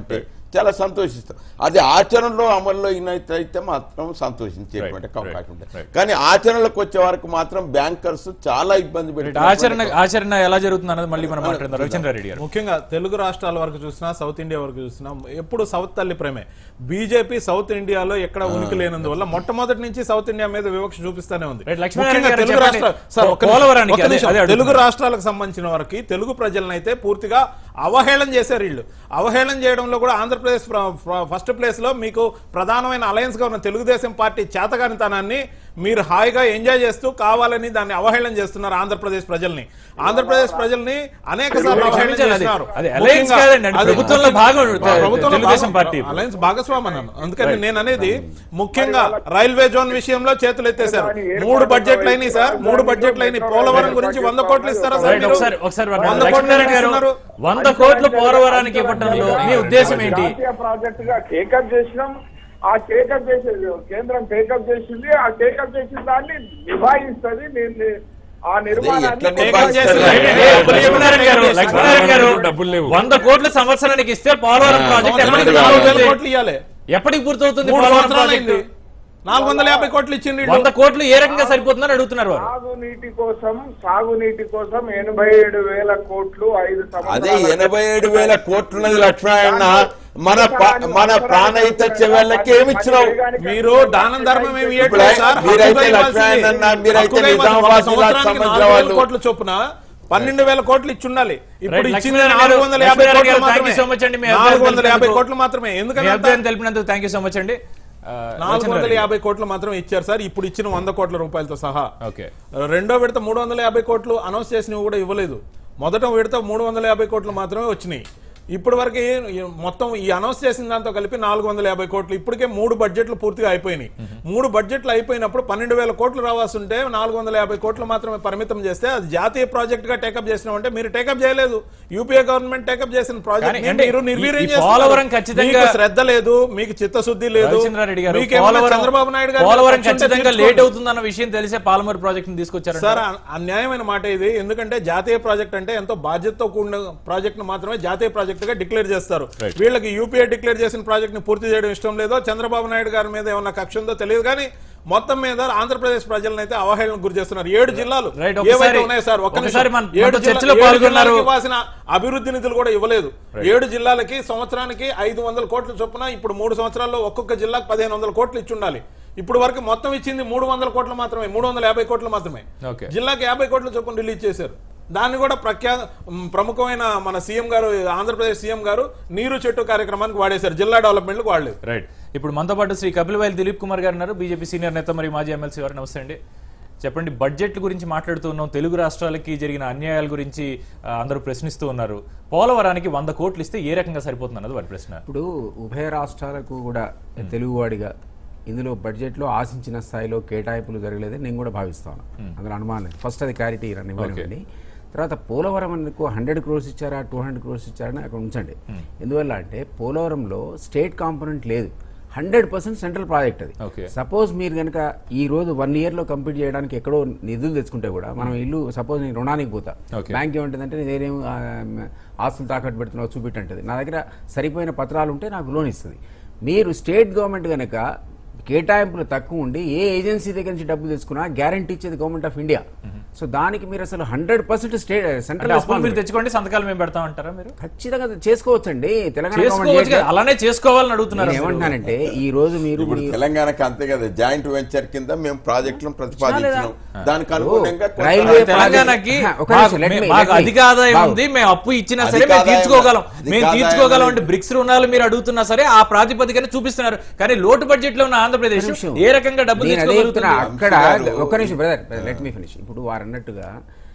చాలా సంతోషిస్తాం అది ఆచరణలో అమల్లో అయితే మాత్రం సంతోషించేటువంటి Right, అవకాశం right, ఉంటుంది right. కానీ ఆచరణలోకి వచ్చే వరకు మాత్రం బ్యాంకర్స్ చాలా ఇబ్బంది పెట్టి ఆచరణ ఆచరణ ఎలా జరుగుతుంది అన్నది మళ్ళీ మనం మాట్లాడదాం రవిచంద్రారెడ్డి గారు ముఖ్యంగా తెలుగు రాష్ట్రాల వరకు చూసినా సౌత్ ఇండియా వరకు చూసినా ఎప్పుడు సౌత్ తల్లి ప్రేమే బీజేపీ సౌత్ ఇండియాలో ఎక్కడ ఉనికి లేనందువల్ల మొట్టమొదటి నుంచి సౌత్ ఇండియా మీద వివక్ష చూపిస్తానే ఉంది రైట్, లక్ష్మీనారాయణ ముఖ్యంగా గారు తెలుగు చెప్పండి. రాష్ట్రాలు సార్ ఒక్క నిమిషం, పోలవరానికి ఒక్క అదే- నిమిషం. అదే తెలుగు అడుగుతున్నా. రాష్ట్రాలకు సంబంధించిన వరకు తెలుగు ప్రజలనైతే పూర్తిగా అవహేళన చేశారు వీళ్ళు అవహేళన చేయడంలో కూడా ఆంధ్రప్రదేశ్ ఫ్ర- ఫ్ర- ఫస్ట్ ప్లేస్ లో మీకు ప్రధానమైన అలయన్స్ గా ఉన్న తెలుగుదేశం పార్టీ చేతగానితనాన్ని మీరు హాయిగా ఎంజాయ్ చేస్తూ కావాలని దాన్ని అవహేళన చేస్తున్నారు ఆంధ్రప్రదేశ్ ప్రజల్ని ఆంధ్రప్రదేశ్ ప్రజల్ని అనేక సార్లు అవహేళన క్షమించాలి, అది- చేస్తున్నారు అది alliance ముఖ్యంగా- కాదండి, అది అది ప్రభుత్వంలో భాగం ముఖ్యంగా- ప్రభుత్వంలో తెలుగుదేశం భాగం- పార్టీ. అలయన్స్ భాగస్వామి అన్నాను అందుకని నేను అనేది ముఖ్యంగా రైల్వే జోన్ విషయంలో చేతులు ఎత్తేశారు మూడు బడ్జెట్లు అయినాయి సార్ మూడు బడ్జెట్లు అయినాయి పోలవరం గురించి వంద కోట్లు ఇస్తారా సార్ రైట్, మీరు? ఒకసారి ఒకసారి వంద కోట్లు లక్ష్మీనారాయణ గారు ఇస్తున్నారు. వంద కోట్లు పోలవరానికి ఇవ్వటంలో మీ ఉద్దేశం ఏంటి జాతీయ ప్రాజెక్ట్ గా టేకప్ చేసినాం ఆ టేకప్ చేసే కేంద్రం టేకప్ చేసింది ఆ టేకప్ చేసిన దాన్ని నిభాయిస్తుంది నేను ఆ ఎట్లా నిర్మాణాన్ని నిభాయిస్తారు? రైట్, రైట్, లక్ష్మీనారాయణ గారు లక్ష్మీనారాయణ గారు డబ్బులు లేవు. వంద కోట్ల సంవత్సరానికి ఇస్తే పోలవరం ప్రాజెక్ట్ ఎప్పటికి సంవత్సరానికి నాలుగు వేల పూర్తవుతుంది? కోట్లు ఇవ్వాలి ఎప్పటికి పూర్తవుతుంది మూడు పోలవరం సంవత్సరాలు ప్రాజెక్టు అయింది నాలుగు వందల యాభై కోట్లు ఇచ్చింది వీళ్ళు. వంద కోట్లు ఏ రకంగా సరిపోతుందని అడుగుతున్నారు వారు సాగునీటి కోసం సాగునీటి కోసం ఎనభై ఏడు వేల కోట్లు ఐదు అదే సంవత్సరాల ఎనభై ఏడు వేల కోట్లున్నది లక్ష్మణ మన ప- మన ప్రాణహిత చెవెళ్ళకి ఏమి ఇచ్చినావు మీరు దానం ధర్మం ఏమి ఇప్పుడు ఇవ్వట్లేదు సార్ మీరైతే హక్కుగా ఇవ్వాల్సింది. లక్ష్మణ అన్న, మీరైతే హక్కుగా ఇవ్వాల్సింది. నిజామాబాద్ ఒక జిల్లాకు సంవత్సరానికి సంబంధించిన నాలుగు వేల వాళ్ళు. కోట్ల చొప్పున పన్నెండు వేల కోట్లు ఇచ్చి ఉండాలి ఇప్పుడు రైట్, ఇచ్చింది లక్ష్మీనారాయణ నాలుగు గారు, వందల యాభై లక్ష్మీనారాయణ కోట్లు గారు, thank మాత్రమే you so much అండి. మీ నాలుగు అభిప్రాయం వందల యాభై తెలిపినందుకు. కోట్లు మాత్రమే మీ ఎందుకంటే అభిప్రాయం తెలిపినందుకు థ్యాంక్ యూ సో మచ్ అండి ఆ, నాలుగు లక్ష్మీనారాయణ వందల గారు. యాభై కోట్లు మాత్రమే ఇచ్చారు సార్ ఇప్పుడు ఇచ్చిన వంద కోట్ల రూపాయలతో సహా ఓకే రెండో విడత మూడు వందల యాభై కోట్లు అనౌన్స్ చేసినవి కూడా ఇవ్వలేదు మొదట విడత మూడు వందల యాభై కోట్లు మాత్రమే వచ్చినాయి ఇప్పటి వరకు ఈ- మొత్తం ఈ అనౌన్స్ చేసిన దాంతో కలిపి నాలుగు వందల యాభై కోట్లు ఇప్పటికే మూడు బడ్జెట్లు పూర్తిగా అయిపోయినాయి మూడు బడ్జెట్లు అయిపోయినప్పుడు పన్నెండు వేల కోట్లు రావాల్సి ఉంటే నాలుగు వందల యాభై కోట్లు మాత్రమే పరిమితం చేస్తే అది జాతీయ ప్రాజెక్ట్ గా టేకప్ చేసినామంటే మీరు టేకప్ చేయలేదు యూపీఏ గవర్నమెంట్ టేకప్ చేసిన ప్రాజెక్ట్ కానీ అంటే మీరు ఈ- నిర్వీర్యం ఈ చేస్తున్నారు. పోలవరం ఖచ్చితంగా- మీకు శ్రద్ధ లేదు మీకు చిత్తశుద్ధి లేదు రవిచంద్రారెడ్డి గారు మీకేమన్నా పోలవరం చంద్రబాబు నాయుడు గారు పోలవరం పక్షుంటే ఖచ్చితంగా తీర్చుకోండి. లేట్ అవుతుందన్న విషయం తెలిసే పాలమూరు ప్రాజెక్ట్ ని తీసుకొచ్చారు సార్ అ- అన్యాయమైన మాట ఇది ఎందుకంటే జాతీయ ప్రాజెక్ట్ అంటే ఎంతో బాధ్యతతో కూడిన ప్రాజెక్ట్ ను మాత్రమే జాతీయ ప్రాజెక్ట్ గా డిక్లేర్ చేస్తారు వీళ్ళకి యూపీఏ డిక్లేర్ చేసిన ప్రాజెక్ట్ ని పూర్తి చేయడం ఇష్టం లేదో చంద్రబాబు నాయుడు గారి మీద ఏమన్నా కక్ష ఉందో తెలియదు కానీ మొత్తం మీద ఆంధ్రప్రదేశ్ ప్రజలను అయితే అవహేళనకు గురి చేస్తున్నారు ఏడు జిల్లాలు రైట్, ఒకసారి- ఏవైతే ఉన్నాయో సార్ ఒక్క నిమిషం. ఒకసారి మన- ఏడు మనతో జిల్లా- చర్చలో ఏడు పాల్గొన్నారు. జిల్లాలకు ఇవ్వాల్సిన అభివృద్ధి నిధులు కూడా ఇవ్వలేదు ఏడు జిల్లాలకి సంవత్సరానికి ఐదు వందల కోట్ల చొప్పున ఇప్పుడు మూడు సంవత్సరాల్లో ఒక్కొక్క జిల్లాకు పదిహేను వందల కోట్లు ఇచ్చి ఉండాలి ఇప్పుడు వరకు మొత్తం ఇచ్చింది మూడు వందల కోట్లు మాత్రమే మూడు వందల యాభై కోట్లు మాత్రమే ఓకే. జిల్లాకి యాభై కోట్ల చొప్పున రిలీజ్ చేశారు దాన్ని కూడా ప్రఖ్యా మ్, ప్రముఖమైన మన సీఎం గారు ఆంధ్రప్రదేశ్ సీఎం గారు నీరు చెట్టు కార్యక్రమానికి వాడేశారు జిల్లా డెవలప్మెంట్ వాడలేదు రైట్ ఇప్పుడు మనతో పాటు శ్రీ కపిల్ వైల్ దిలీప్ కుమార్ గారు ఉన్నారు బీజేపీ సీనియర్ నేత మరియు మాజీ ఎమ్మెల్సీ గారు నమస్తే అండి చెప్పండి బడ్జెట్ గురించి మాట్లాడుతూ ఉన్నాం తెలుగు రాష్ట్రాలకి జరిగిన అన్యాయాల గురించి ఆ, అందరూ ప్రశ్నిస్తూ ఉన్నారు పోలవరానికి వంద కోట్లు ఇస్తే ఏ రకంగా సరిపోతుంది అన్నది వారి ప్రశ్న ఇప్పుడు ఉభయ రాష్ట్రాలకు కూడా తెలుగువాడిగా ఇందులో బడ్జెట్లో ఆశించిన స్థాయిలో కేటాయింపులు జరగలేదని నేను కూడా భావిస్తాను అందులో అనుమానం లేదు. ఫస్ట్ అది క్లారిటీ నన్ను ఇవ్వనివ్వండి తర్వాత పోలవరం అందుకు హండ్రెడ్ క్రోర్స్ ఇచ్చారా టూ హండ్రెడ్ క్రోర్స్ ఇచ్చారని అక్కడ ఉంచండి ఎందువల్ల అంటే పోలవరంలో స్టేట్ కాంపోనెంట్ లేదు హండ్రెడ్ పర్సెంట్ సెంట్రల్ ప్రాజెక్ట్ అది Okay. సపోజ్ మీరు కనుక ఈ రోజు వన్ ఇయర్ లో కంప్లీట్ చేయడానికి ఎక్కడో నిధులు తెచ్చుకుంటే కూడా మనం ఇల్లు సపోజ్ నేను రుణానికి పోతా Okay. బ్యాంక్ ఏమంటుందంటే నేనేం ఆ, ఆస్తులు తాకట్టు పెడుతున్నావు చూపెట్టంటది నా దగ్గర సరిపోయిన పత్రాలు ఉంటే నాకు లోన్ ఇస్తుంది మీరు స్టేట్ గవర్నమెంట్ కనుక కేటాయింపులు తక్కువ ఉండి ఏ ఏజెన్సీ దగ్గర నుంచి డబ్బులు తెచ్చుకున్నా గ్యారంటీ ఇచ్చేది గవర్నమెంట్ ఆఫ్ ఇండియా సో దానికి మీరు అసలు హండ్రెడ్ పర్సెంట్ స్టేట్ అంటే సెంట్రల్ అప్పులు మీరు తెచ్చుకోండి సంతకాలు మేము పెడతాం అంటారా మీరు ఖచ్చితంగా చేసుకోవచ్చండి తెలంగాణ చేసుకోవచ్చు గవర్నమెంట్ కదా, అలానే చేసుకోవాలని అడుగుతున్నారు నేను అసలు. ఏమంటున్నానంటే ఈ రోజు మీరు ఇప్పుడు మీ- తెలంగాణకి అంతే కదా జాయింట్ వెంచర్ కింద మేము ప్రాజెక్టులను ప్రతిపాదించినాం దానికి అనుగుణంగా కొంత- రైల్వే తెలంగాణకి ప్రాజెక్ట్- ఒక మాకు- నిమిషం, let me- మాకు let me. అధిక ఆదాయం బాబు. ఉంది మేము అప్పు ఇచ్చినా సరే అధిక మేము ఆదాయం- తీర్చుకోగలం అధిక మేము ఆదాయం తీర్చుకోగలం ఉంది. అంటే బ్రిక్స్ రుణాలు మీరు అడుగుతున్నా సరే ఆ ప్రాతిపదికన చూపిస్తున్నారు కానీ లోటు బడ్జెట్ లో ఉన్న ఆంధ్రప్రదేశ్ నిమిషం. ఏ రకంగా డబ్బులు నేను అదే చెప్తున్నా తెచ్చుకోగలుగుతుంది అక్కడ గారు- ఒక్క నిమిషం బ్రదర్ లెట్ మీ ఫినిష్ ఇప్పుడు వారు అన్నట్టుగా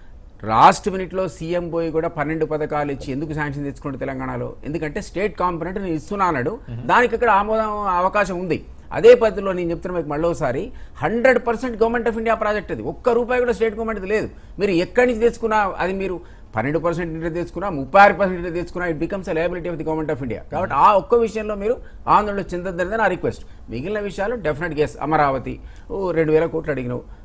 లాస్ట్ మినిట్ లో సీఎం పోయి కూడా పన్నెండు పథకాలు ఇచ్చి ఎందుకు శాంక్షన్ తెచ్చుకోండి తెలంగాణలో ఎందుకంటే స్టేట్ కాంపొనెంట్ నేను ఇస్తున్నా అన్నాడు దానికి ఇక్కడ ఆమోదం అవకాశం ఉంది అదే పద్ధతిలో నేను చెప్తున్నా మీకు మళ్ళీ ఒకసారి hundred percent government of India project అది ఒక్క రూపాయి కూడా స్టేట్ గవర్నమెంట్ లేదు మీరు ఎక్కడి నుంచి తెచ్చుకున్నా అది మీరు పన్నెండు పర్సెంట్ ఇంటర్ తెచ్చుకున్నా ముప్పై ఆరు పర్సెంట్ ఇంటర్ తెచ్చుకున్నా it becomes liability of the government of India కాబట్టి ఆ ఒక్క విషయంలో మీరు ఆందోళన చెందొద్దని నా రిక్వెస్ట్ మిగిలిన విషయాలు డెఫినెట్ గెస్ అమరావతి ఓ రెండు వేల కోట్లు అడిగినావు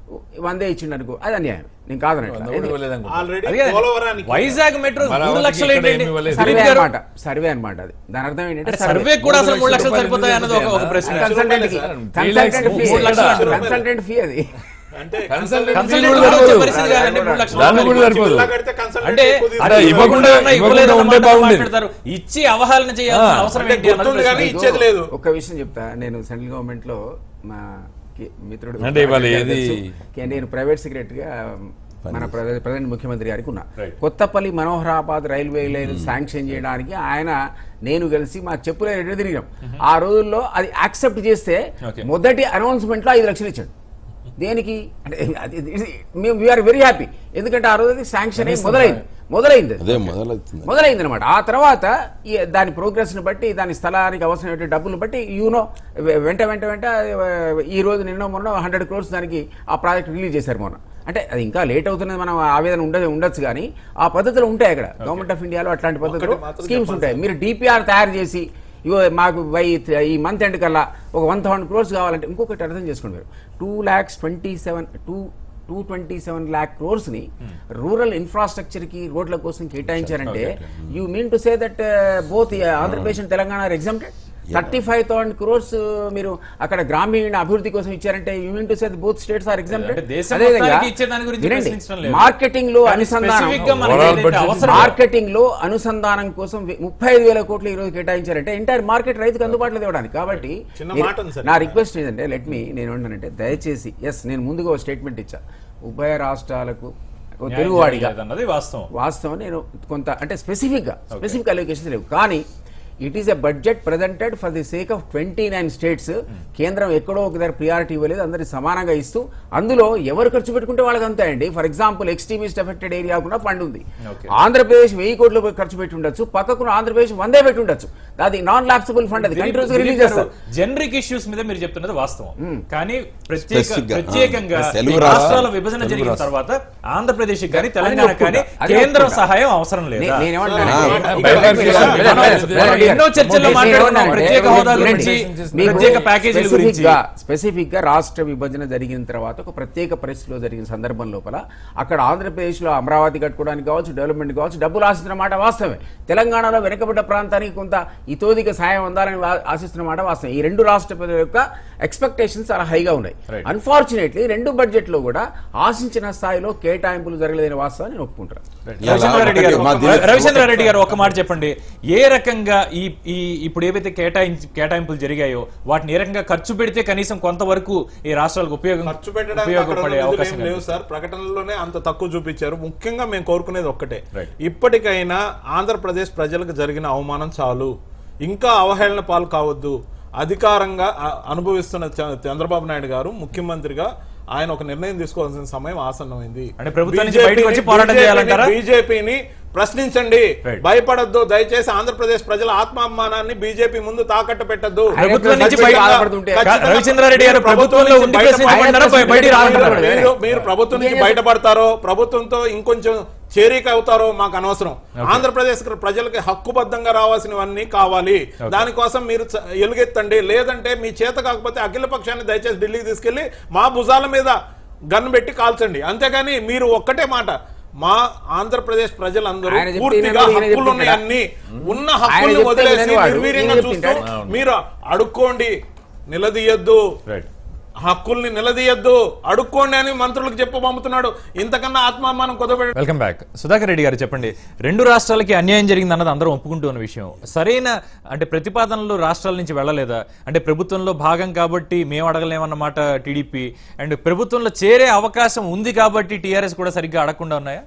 వందే ఇచ్చిండు అనుకో అది అన్యాయం నేను కాదనట్లా వంద కూడా ఇవ్వలేదనుకుంటా. ఆల్రెడీ అదే పోలవరానికి వైజాగ్ మెట్రో మూడు అమరావతికి లక్షలు ఇక్కడ ఏంటండి ఏమీ ఇవ్వలేదు. సర్వే దిలీప్ గారు అనమాట సర్వే అనమాట అది దాని అర్థం ఏంటంటే అంటే సర్వే కూడా అసలు మూడు లక్షలు సరిపోతాయి అన్నది ఒక- ఒక ప్రశ్న కన్సల్టెంట్ సార్, three lakhs, మూడు లక్షలు అంటున్నారు. కన్సల్టెంట్ ఫీ అది అంటే Consultant కన్సల్టెంట్ కూడా కూడా వచ్చే సరిపోదు. పరిస్థితి కాదండి మూడు లక్షలు దాన్ని కూడా సరిపోదు. జిల్లా కడితే consultant అంటే ఎక్కువ తీసుకుంటారు. అదే ఇవ్వకుండా ఇవ్వకుండా ఇవ్వకుండా ఉంటే మాట బాగుండేది. మాట్లాడతారు. ఇచ్చి అవహేళన చేయాల్సిన ఆ. అవసరం అంటే ఏంటి అన్నది గుర్తుంది కానీ ప్రశ్న. ఇచ్చేది లేదు ఒక విషయం చెప్తా నేను సెంట్రల్ గవర్నమెంట్ లో మా కి- మిత్రుడు అంటే ఇవాళ ఏది- కే- నేను ప్రైవేట్ సెక్రటరీగా మన ప్ర- ప్రధాని ముఖ్యమంత్రి గారికి ఉన్నా Right. Kothapalli Manoharabad railway line sanction చేయడానికి ఆయన నేను కలిసి మా చెప్పులే రెండు తిరిగాం ఆ రోజుల్లో అది యాక్సెప్ట్ చేస్తే Okay. మొదటి అనౌన్స్మెంట్ లో ఐదు లక్షలు ఇచ్చాడు దేనికి అంటే అది- ఇది- మేము వీఆర్ వెరీ హ్యాపీ ఎందుకంటే ఆ రోజు అది శాంక్షన్ అయ్యి మొదలైంది మొదలైంది అది. అదే మొదలవుతుంది మొదలైంది అనమాట ఆ తర్వాత ఈ దాని ప్రోగ్రెస్ ని బట్టి దాని స్థలానికి అవసరమైన డబ్బులు బట్టి యూనో వెంట వెంట వెంట ఆ, ఈ రోజు నిన్న మొన్న హండ్రెడ్ క్రోర్స్ దానికి ఆ ప్రాజెక్ట్ రిలీజ్ చేశారు మొన్న అంటే అది ఇంకా లేట్ అవుతున్నది మనం ఆవేదన ఉండ ఉండొచ్చు కానీ ఆ పద్ధతులు ఉంటాయి అక్కడ గవర్నమెంట్ ఆఫ్ ఇండియాలో అట్లాంటి పద్ధతులు ఒక్కటి మాత్రం స్కీమ్స్ ఉంటాయి మీరు డిపిఆర్ తయారు చేసి ఇగో మాకు బై ఈ మంత్ ఎండ్ కల్లా ఒక వన్ థౌసండ్ క్రోర్స్ కావాలంటే ఇంకొకటి అర్థం చేసుకోండి మీరు two lakhs twenty seven two two twenty seven lakh crores ని రూరల్ ఇన్ఫ్రాస్ట్రక్చర్ కి రోడ్ల కోసం కేటాయించారంటే you mean to say that both Andhra Pradesh and Telangana are exempted thirty five thousand crores మీరు అక్కడ గ్రామీణ అభివృద్ధి కోసం ఇచ్చారంటే you mean to say both states are exempted అంటే దేశం మొత్తానికి ఇచ్చే దాని గురించి ప్రశ్నించడం లేదు. మార్కెటింగ్ లో కానీ specific గా అనుసంధానం మనకి Overall ఏదైతే budget అవసరమో మార్కెటింగ్ లో అనుసంధానం కోసం వె- ముప్పై ఐదు వేల కోట్లు ఈ రోజు కేటాయించారంటే ఎంటైర్ మార్కెట్ రైతుకు అందుబాటులో తేవడానికి కాబట్టి చిన్న మీరు- మాట ఉంది సార్. నా రిక్వెస్ట్ ఏంటంటే లెట్ మీ నేను ఏమంటానంటే దయచేసి ఎస్ నేను ముందుగా ఒక స్టేట్మెంట్ ఇచ్చా ఉభయ రాష్ట్రాలకు ఓ న్యాయం తెలుగువాడిగా జరగలేదన్నది వాస్తవం వాస్తవం నేను కొంత అంటే స్పెసిఫిక్ గా స్పెసిఫిక్ అలొకేషన్స్ లేవు కానీ it is a budget presented for the sake of twenty nine states కేంద్రం ఎక్కడో ఒక దగ్గర ప్రియారిటీ ఇవ్వలేదు అందరికి సమానంగా ఇస్తూ అందులో ఎవరు ఖర్చు పెట్టుకుంటే వాళ్ళకి అంతే అండి for example extremist affected area కూడా ఫండ్ ఉంది Okay. ఆంధ్రప్రదేశ్ వెయ్యి కోట్లు ఖర్చు పెట్టి ఉండొచ్చు పక్కకున్న ఆంధ్రప్రదేశ్ వందే పెట్టి ఉండొచ్చు అది నాన్ లాప్సిబుల్ ఫండ్ అది కంటిన్యూస్ రిలీజ్ చేస్తారు జనరిక్ ఇష్యూస్ మీద మీరు చెప్తున్నది వాస్తవం కానీ ప్రత్యేక Specific గా, ప్రత్యేకంగా ఆ, తెలుగు ఈ రాష్ట్రాలు- రాష్ట్రాల విభజన తెలుగు జరిగిన రాష్ట్రాలు. తర్వాత ఆంధ్రప్రదేశ్ కానీ అది తెలంగాణ ఒప్పుకుంటా. కానీ అది కేంద్రం ఒప్పుకుంటా. సహాయం అవసరం నే- లేదా నేనేమంటున్నానంటే- ఆ, ఇక్కడ- bifurcation. ఇక్కడ- ఇక్కడ- మనం ఎన్నో చర్చల్లో నేను మాట్లాడుకున్నాం. ఏమన్నానంటే, ప్రత్యేక హోదా వినండి. గురించి, మీకు ప్రత్యేక ప్యాకేజీల specific గురించి. గా స్పెసిఫిక్ గా రాష్ట్ర విభజన జరిగిన తర్వాత ఒక ప్రత్యేక పరిస్థితిలో జరిగిన సందర్భం లోపల అక్కడ ఆంధ్రప్రదేశ్ లో అమరావతి కట్టుకోవడానికి కావచ్చు డెవలప్మెంట్ కావచ్చు డబ్బులు ఆశిస్తున్న మాట వాస్తవమే తెలంగాణలో వెనుకబడ్డ ప్రాంతానికి కొంత ఇతోదిక సాయం అందాలని వా- ఆశిస్తున్న మాట వాస్తవం ఈ రెండు రాష్ట్ర ప్రజల యొక్క ఎక్స్పెక్టేషన్స్ చాలా హైగా ఉన్నాయి Right. అన్ఫార్చునేట్లీ రెండు బడ్జెట్ లో కూడా ఆశించిన స్థాయిలో కేటాయింపులు జరగలేదని వాస్తవాన్ని నేను ఒప్పుకుంటాను రవిచంద్రారెడ్డి గారు మా దిలీప్ రవిచంద్రారెడ్డి గారు ఒక మాట చెప్పండి ఏ రకంగా ఈ ఈ ఇప్పుడు ఏవైతే కేటాయించి కేటాయింపులు జరిగాయో వాటిని ఏ రకంగా ఖర్చు పెడితే కనీసం కొంతవరకు ఈ రాష్ట్రాలకు ఉపయోగం ఖర్చు పెట్టడానికి అక్కడ ఉన్న ఉపయోగపడే నిధులు అవకాశం ఏం లేవు కనిపిస్తుంది. సార్ ప్రకటనలోనే అంత తక్కువ చూపించారు ముఖ్యంగా మేము కోరుకునేది ఒక్కటే Right. ఇప్పటికైనా ఆంధ్రప్రదేశ్ ప్రజలకు జరిగిన అవమానం చాలు ఇంకా అవహేళన పాలు కావద్దు అధికారంగా అ- అనుభవిస్తున్న చ- చంద్రబాబు నాయుడు గారు ముఖ్యమంత్రిగా ఆయన ఒక నిర్ణయం తీసుకోవాల్సిన సమయం ఆసన్నమైంది అంటే ప్రభుత్వం నుంచి బయటకు వచ్చి పోరాటం చేయాలంటారా? బీజేపీని ప్రశ్నించండి Right. భయపడొద్దు దయచేసి ఆంధ్రప్రదేశ్ ప్రజల ఆత్మాభిమానాన్ని బీజేపీ ముందు తాకట్టు పెట్టద్దు ప్రభుత్వం నుంచి బయట బయట బాధపడుతుంటే ఖచ్చితంగా రవిచంద్రారెడ్డి గారు ప్రభుత్వంలో నుంచి ఉండి బయటపడ- ప్రశ్నించమంటారా? బయ- బయటికి రామంటారా? బయట- మీరు మీరు ప్రభుత్వం నుంచి బయటపడతారో ప్రభుత్వంతో ఇంకొంచెం చేరిక అవుతారో మాకు అనవసరం ఆంధ్రప్రదేశ్ ప్రజలకి హక్కుబద్ధంగా రావాల్సినవన్నీ కావాలి దానికోసం మీరు చ- ఎలుగెత్తండి లేదంటే మీ చేత కాకపోతే అఖిల పక్షాన్ని దయచేసి ఢిల్లీకి తీసుకెళ్లి మా భుజాల మీద గన్ పెట్టి కాల్చండి అంతేగాని మీరు ఒక్కటే మాట మా ఆంధ్రప్రదేశ్ ప్రజలందరూ ఆయన చెప్తే పూర్తిగా ఈయన ఈయన హక్కులు ఉన్నాయి చెప్తుంటాడా? అన్ని ఉన్న ఆయన హక్కుల్ని చెప్తే వదిలేసి వినేవాడు. నిర్వీర్యంగా ఈయన చూస్తూ చెప్పింటాడు. మీరు అడుక్కోండి నిలదీయద్దు రైట్ హక్కుల్ని నిలదీయద్దు అడుక్కోండి అని మంత్రులకు చెప్పు పంపుతున్నాడు ఇంతకన్నా ఆత్మాభిమానం కుదబెట్టి వెల్కమ్ బ్యాక్ సుధాకర్ రెడ్డి గారు చెప్పండి రెండు రాష్ట్రాలకి అన్యాయం జరిగింది అన్నది అందరం ఒప్పుకుంటూ ఉన్న విషయం సరైన అంటే ప్రతిపాదనలు రాష్ట్రాల నుంచి వెళ్ళలేదా అంటే ప్రభుత్వంలో భాగం కాబట్టి మేము అడగలేమన్నమాట టీడీపీ అండ్ ప్రభుత్వంలో చేరే అవకాశం ఉంది కాబట్టి టీఆర్ఎస్ కూడా సరిగ్గా అడగకుండా ఉన్నాయా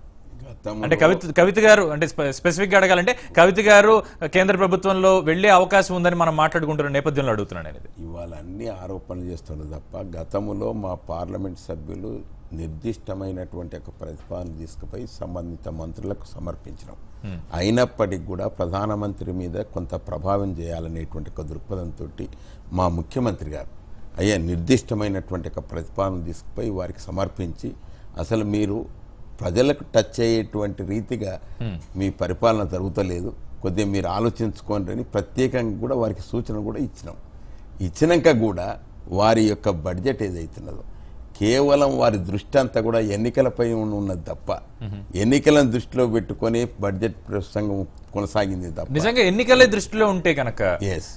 గతంలో అంటే కవిత కవిత గారు అంటే స్పె- స్పెసిఫిక్ గా అడగాలంటే కవిత గారు కేంద్ర ప్రభుత్వంలో వెళ్లే అవకాశం ఉందని మనం మాట్లాడుకుంటున్న నేపథ్యంలో అడుగుతున్నాను నేను ఇది. ఇవాళ అన్ని ఆరోపణలు చేస్తున్నారు తప్ప గతంలో మా పార్లమెంట్ సభ్యులు నిర్దిష్టమైనటువంటి ఒక ప్రతిపాదన తీసుకుపోయి సంబంధిత మంత్రులకు సమర్పించినాం అయినప్పటికీ కూడా ప్రధానమంత్రి మీద కొంత ప్రభావం చేయాలనేటువంటి ఒక దృక్పథంతో మా ముఖ్యమంత్రి గారు అయ్యా నిర్దిష్టమైనటువంటి ఒక ప్రతిపాదన తీసుకుపోయి వారికి సమర్పించి అసలు మీరు ప్రజలకు టచ్ అయ్యేటువంటి రీతిగా మీ పరిపాలన జరుగుతలేదు కొద్దిగా మీరు ఆలోచించుకోండి అని ప్రత్యేకంగా కూడా వారికి సూచన కూడా ఇచ్చినాం ఇచ్చినాక కూడా వారి యొక్క బడ్జెట్ ఏదైతున్నదో కేవలం వారి దృష్టి అంతా కూడా ఎన్నికలపై ఉన్నది తప్ప ఎన్నికలను దృష్టిలో పెట్టుకొని బడ్జెట్ ప్రసంగం కొనసాగింది తప్ప నిజంగా ఎన్నికలే దృష్టిలో ఉంటే కనుక ఎస్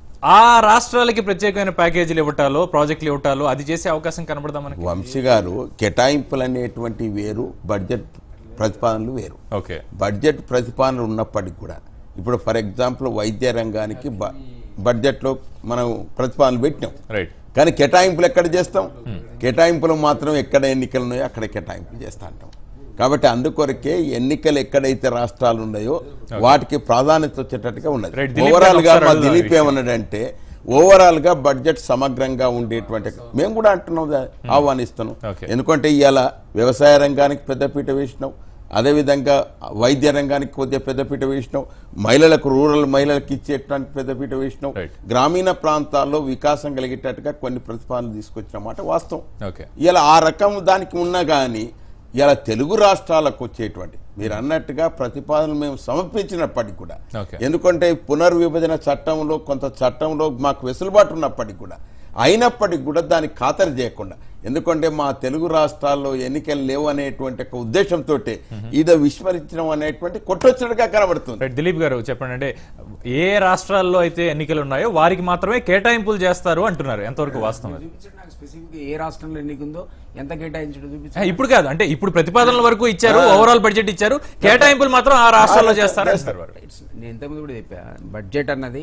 ఆ రాష్ట్రాలకి ప్రత్యేకమైన ప్యాకేజీలు ఇవ్వటాలో ప్రాజెక్టులు ఇవ్వటాలో అది చేసే అవకాశం కనబడదా మనకి వంశీ గారు కేటాయింపులు అనేటువంటి వేరు బడ్జెట్ ప్రతిపాదనలు వేరు ఓకే బడ్జెట్ ప్రతిపాదనలు ఉన్నప్పటికీ కూడా ఇప్పుడు ఫర్ ఎగ్జాంపుల్ వైద్య రంగానికి బ- బడ్జెట్లో మనం ప్రతిపాదనలు పెట్టినాం రైట్ కానీ కేటాయింపులు ఎక్కడ చేస్తాం కేటాయింపులు మాత్రం ఎక్కడ ఎన్నికలు ఉన్నాయో అక్కడ కేటాయింపులు చేస్తా అంటాం కాబట్టి అందుకొరకే ఎన్నికలు ఎక్కడైతే రాష్ట్రాలు ఉన్నాయో వాటికి ప్రాధాన్యత వచ్చేటట్టుగా ఉన్నది Right, దిలీప్ ఓవరాల్ గా గారు మా ఒకసారి దిలీప్ అడుగుదాం ఈ ఏమన్నాడంటే ఓవరాల్ గా బడ్జెట్ సమగ్రంగా ఉండేటువంటి మేము కూడా అంటున్నాం దా- ఆహ్వానిస్తున్నాం Okay. ఎందుకంటే ఇవాళ వ్యవసాయ రంగానికి పెద్దపీట వేసినాం అదేవిధంగా వైద్య రంగానికి కొద్దిగా పెద్దపీట వేసినాం మహిళలకు రూరల్ మహిళలకు ఇచ్చేటువంటి పెద్దపీట వేసినాం Right. గ్రామీణ ప్రాంతాల్లో వికాసం కలిగేటట్టుగా కొన్ని ప్రతిపాదనలు తీసుకొచ్చిన మాట వాస్తవం ఓకే ఇలా ఆ రకం దానికి ఉన్నా కానీ ఇలా తెలుగు రాష్ట్రాలకు వచ్చేటువంటి మీరు అన్నట్టుగా ప్రతిపాదనలు మేము సమర్పించినప్పటికీ కూడా Okay. ఎందుకంటే పునర్విభజన చట్టంలో కొంత చట్టంలో మాకు వెసులుబాటు ఉన్నప్పటికీ కూడా అయినప్పటికీ కూడా దాన్ని ఖాతరు చేయకుండా ఎందుకంటే మా తెలుగు రాష్ట్రాల్లో ఎన్నికలు లేవు అనేటువంటి ఒక ఉద్దేశంతో ఇది విస్మరించడం అనేటువంటి కొట్టొచ్చినట్టుగా కనబడుతుంది రైట్ దిలీప్ గారు చెప్పండి అంటే ఏ రాష్ట్రాల్లో అయితే ఎన్నికలు ఉన్నాయో వారికి మాత్రమే కేటాయింపులు చేస్తారు అంటున్నారు ఎంతవరకు వాస్తవం అది చూపించండి నాకు స్పెసిఫిక్ ఏ రాష్ట్రంలో ఎన్నికుందో ఎంత కేటాయించడం ఆ, చూపించండి ఇప్పుడు కాదు అంటే ఇప్పుడు ప్రతిపాదనల వరకు ఇచ్చారు ఓవరాల్ బడ్జెట్ ఇచ్చారు కేటాయింపులు మాత్రం ఆ రాష్ట్రాల్లో చేస్తారు అంటున్నారు వారు. నేను ఇంతకుముందు కూడా చెప్పా బడ్జెట్ అన్నది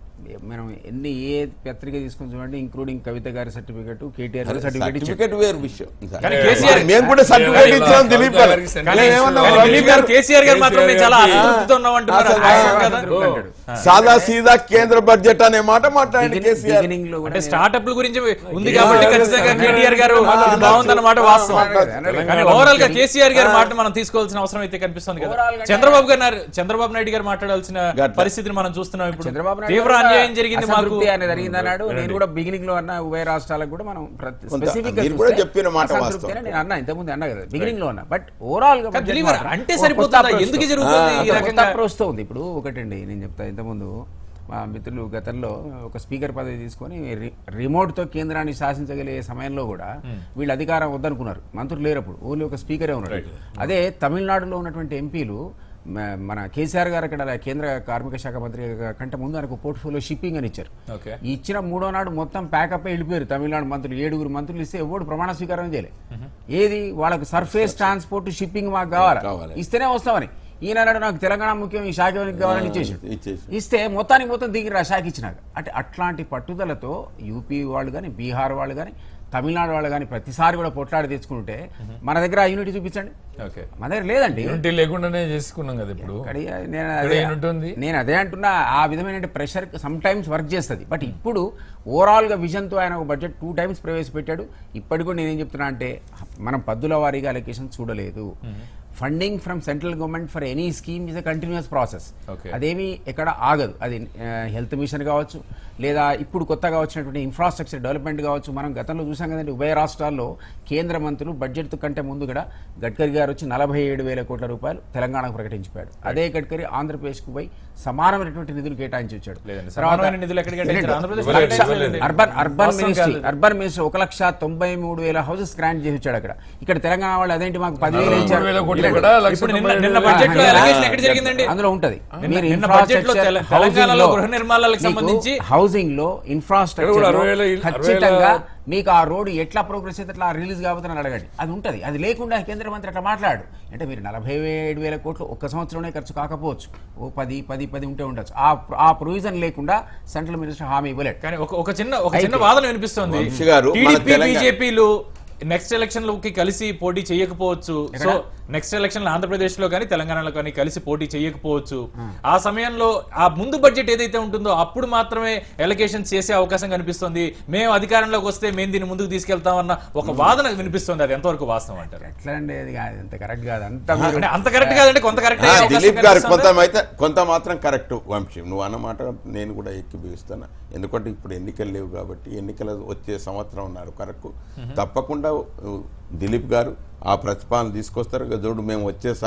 మనం ఎన్ని ఏ పత్రిక తీసుకుని చూడండి ఇంక్లూడింగ్ కవిత గారి సర్టిఫికెట్ కేటీఆర్ గారి సర్టిఫికెట్ ఇచ్చాడు సర్టిఫికేట్ వేరు విషయం కానీ కేసీఆర్ మేము కూడా సర్టిఫికేట్ ఇచ్చాం దిలీప్ గారు కానీ మేమేమన్నాం? కానీ దిలీప్ గారు కేసీఆర్ గారు మాత్రం మేము చాలా అసంతృప్తితో ఉన్నాం అంటున్నారు అసలు ఆయన కదా? అంటాడు. సాదా సీదా కేంద్ర బడ్జెట్ అనే మాట మాట్లాడండి కేసీఆర్ బిగినింగ్ లో కూడా అంటే స్టార్ట్అప్ల గురించి ఉంది కాబట్టి ఖచ్చితంగా కేటీఆర్ గారు ఇది బాగుందన్నమాట వాస్తవం కానీ ఓవరాల్ గా కేసీఆర్ గారి మాట మనం తీసుకోవాల్సిన అవసరం అయితే కనిపిస్తుంది కదా Overall గా చంద్రబాబు గారు చంద్రబాబు నాయుడు గారు మాట్లాడాల్సిన గట్ల. పరిస్థితిని మనం చూస్తున్నాం ఇప్పుడు చంద్రబాబు నాయుడు తీవ్ర కూడా అన్యాయం జరిగింది మాకు అసంతృప్తి అనేది జరిగింది అన్నాడు నేను కూడా బిగినింగ్ లో అన్న ఉభయ రాష్ట్రాలకు కూడా మనం కొంత స్పెసిఫిక్ మీరు కూడా చెప్పిన మాట వాస్తవం. నేను అన్నా ఇంతకుముందు అన్నా కదా బిగినింగ్ లో అన్నా బట్ ఓవరాల్ గా కానీ budget దిలీప్ గారు మాత్రం అంటే ఒక సరిపోతుందా? కొత్త approach ఎందుకు తో- జరుగుతుంది ఈ ఒక రకంగా? కొత్త approach తో ఉంది ఇప్పుడు ఒకటండి నేను చెప్తా ఇంతకుముందు మా మిత్రులు గతంలో ఒక స్పీకర్ పదవి తీసుకొని రి- రిమోట్ తో కేంద్రాన్ని శాసించగలిగే సమయంలో కూడా వీళ్ళు అధికారం వద్దనుకున్నారు మంత్రులు లేరప్పుడు ఓన్లీ ఒక స్పీకరే ఉన్నాడు అదే తమిళనాడులో ఉన్నటువంటి ఎంపీలు మ- మన కేసీఆర్ గారు అక్కడ కేంద్ర కార్మిక శాఖ మంత్రి కంటే ముందు ఆయనకు పోర్ట్ఫోలియో షిప్పింగ్ అని ఇచ్చారు ఓకే ఈ ఇచ్చిన మూడో నాడు మొత్తం ప్యాకప్ వెళ్ళిపోయారు తమిళనాడు మంత్రులు ఏడుగురు మంత్రులు ఇస్తే ఎవడు ప్రమాణ స్వీకారం చేయలే ఏది వాళ్ళకి సర్ఫేస్ ట్రాన్స్పోర్ట్ షిప్పింగ్ మాకు కావాలి కావాలి. ఇస్తేనే వస్తామని ఈయన అన్నాడు నాకు తెలంగాణ ముఖ్యం ఈ శాఖ ఎవరికి కావాలని ఇచ్చేసాడు ఇచ్చేసి ఇస్తే మొత్తానికి మొత్తం దిగిరా శాఖ ఇచ్చినాక అంటే అట్లాంటి పట్టుదలతో యూపీ వాళ్ళు కానీ బీహార్ వాళ్ళు కానీ తమిళనాడు వాళ్ళు కానీ ప్రతిసారి కూడా పొట్లాడి తెచ్చుకుంటే మన దగ్గర ఆ యూనిటీ చూపించండి ఓకే మన దగ్గర లేదండి యూనిటీ లేకుండానే చేసుకున్నాం కదా ఇప్పుడు ఇక్కడ నేను ఇక్కడ అదే ఏముంటుంది? నేను అదే అంటున్నా ఆ విధమైన ప్రెషర్ సమ్ టైమ్స్ వర్క్ చేస్తుంది బట్ ఇప్పుడు ఓవరాల్ గా విజన్ తో ఆయన ఒక బడ్జెట్ టూ టైమ్స్ ప్రవేశపెట్టాడు ఇప్పటికి కూడా నేనేం చెప్తున్నా అంటే మనం పద్దుల వారీగా అలొకేషన్ చూడలేదు funding from central government for any scheme is a continuous process Okay. అదేమి ఎక్కడ ఆగదు అది హెల్త్ మిషన్ కావచ్చు లేదా ఇప్పుడు కొత్తగా వచ్చినటువంటి ఇన్ఫ్రాస్ట్రక్చర్ డెవలప్మెంట్ కావచ్చు మనం గతంలో చూసాం కదండి ఉభయ రాష్ట్రాల్లో కేంద్ర మంత్రులు బడ్జెట్ కంటే ముందు కూడా గడ్కరీ గారు వచ్చి నలభై ఏడు వేల కోట్ల రూపాయలు తెలంగాణకు ప్రకటించిపోయాడు అదే గడ్కరీ ఆంధ్రప్రదేశ్కు పోయి సమానమైనటువంటి నిధులు కేటాయించి వచ్చాడు లేదండి తర్వాత సమానమైన నిధులు ఎక్కడ కేటాయించారు? ఆంధ్రప్రదేశ్ ఇవ్వలేదు, కేటాయించలేదు. ఇవ్వలేదు. అర్బన్ అర్బన్ వాస్తవం మినిస్ట్రీ కాదు. అర్బన్ మినిస్ట్రీ ఒక లక్ష తొంభై మూడు వేల హౌసెస్ గ్రాంట్ చేసి వచ్చాడు అక్కడ ఇక్కడ తెలంగాణ వాళ్ళు అదేంటి మాకు పదివేలు మూడు ఇచ్చారు వేల కోట్లు ఇలాంటి- కూడా లక్ష ఇప్పుడు నిన్న తొంభై నిన్న వేలు బడ్జెట్ లో ఆ, allocation ఎక్కడ జరిగిందండి అందులో ఉంటది నిన్న- మీరు నిన్న బడ్జెట్ లో తెల- infrastructure, తెలంగాణలో housing లో గృహ నిర్మాణాలకు మీకు సంబంధించి హౌసింగ్ లో ఇక్కడ ఇన్ఫ్రాస్ట్రక్చర్ కూడా అరవై వేల ఇల్లు- అరవై వేల- ఖచ్చితంగా మీకు ఆ రోడ్ ఎట్లా ప్రోగ్రెస్ అయితే అట్లా రిలీజ్ కాబోతుందని అడగండి అది ఉంటది అది లేకుండా కేంద్ర మంత్రి అట్లా మాట్లాడు అంటే మీరు నలభై ఏడు వేల కోట్లు ఒక్క సంవత్సరంలోనే ఖర్చు కాకపోవచ్చు ఓ పది పది పది ఉంటే ఉండొచ్చు ఆ ఆ ప్రొవిజన్ లేకుండా సెంట్రల్ మినిస్టర్ హామీ ఇవ్వలేడు కానీ ఒక ఒక చిన్న ఒక చిన్న వాదన వినిపిస్తోంది వంశీ గారు, మన టీడీపీ తెలంగాణ- బీజేపీలు నెక్స్ట్ ఎలక్షన్ లోకి కలిసి పోటీ చేయకపోవచ్చు సో నెక్స్ట్ ఎలక్షన్ ఆంధ్రప్రదేశ్ లో కానీ తెలంగాణలో కానీ కలిసి పోటీ చేయకపోవచ్చు ఆ సమయంలో ఆ ముందు బడ్జెట్ ఏదైతే ఉంటుందో అప్పుడు మాత్రమే ఎలకేషన్ చేసే అవకాశం కనిపిస్తుంది మేము అధికారంలోకి వస్తే మేము దీన్ని ముందుకు తీసుకెళ్తామన్న ఒక వాదన వినిపిస్తుంది అది ఎంతవరకు వాస్తవం అంటారు ఎట్లా అండి అది కాదు అంత కరెక్ట్ కాదు అంత మీరు- అంటే అంత కరెక్ట్ కాదంటే కొంత కరెక్ట్ ఆ, దిలీప్ గారు కొంత అయితే కొంత మాత్రం కరెక్ట్ వంశీ నువ్వు అన్నమాట నేను కూడా ఎక్కిపిస్తాను ఎందుకంటే ఇప్పుడు ఎన్నికలు లేవు కాబట్టి ఎన్నికలు వచ్చే సంవత్సరం ఉన్నారు కరెక్ట్ తప్పకుండా ఉ, దిలీప్ గారు ఆ ప్రతిపాదన తీసుకొస్తారు ఇక చూడు మేము వచ్చేసారి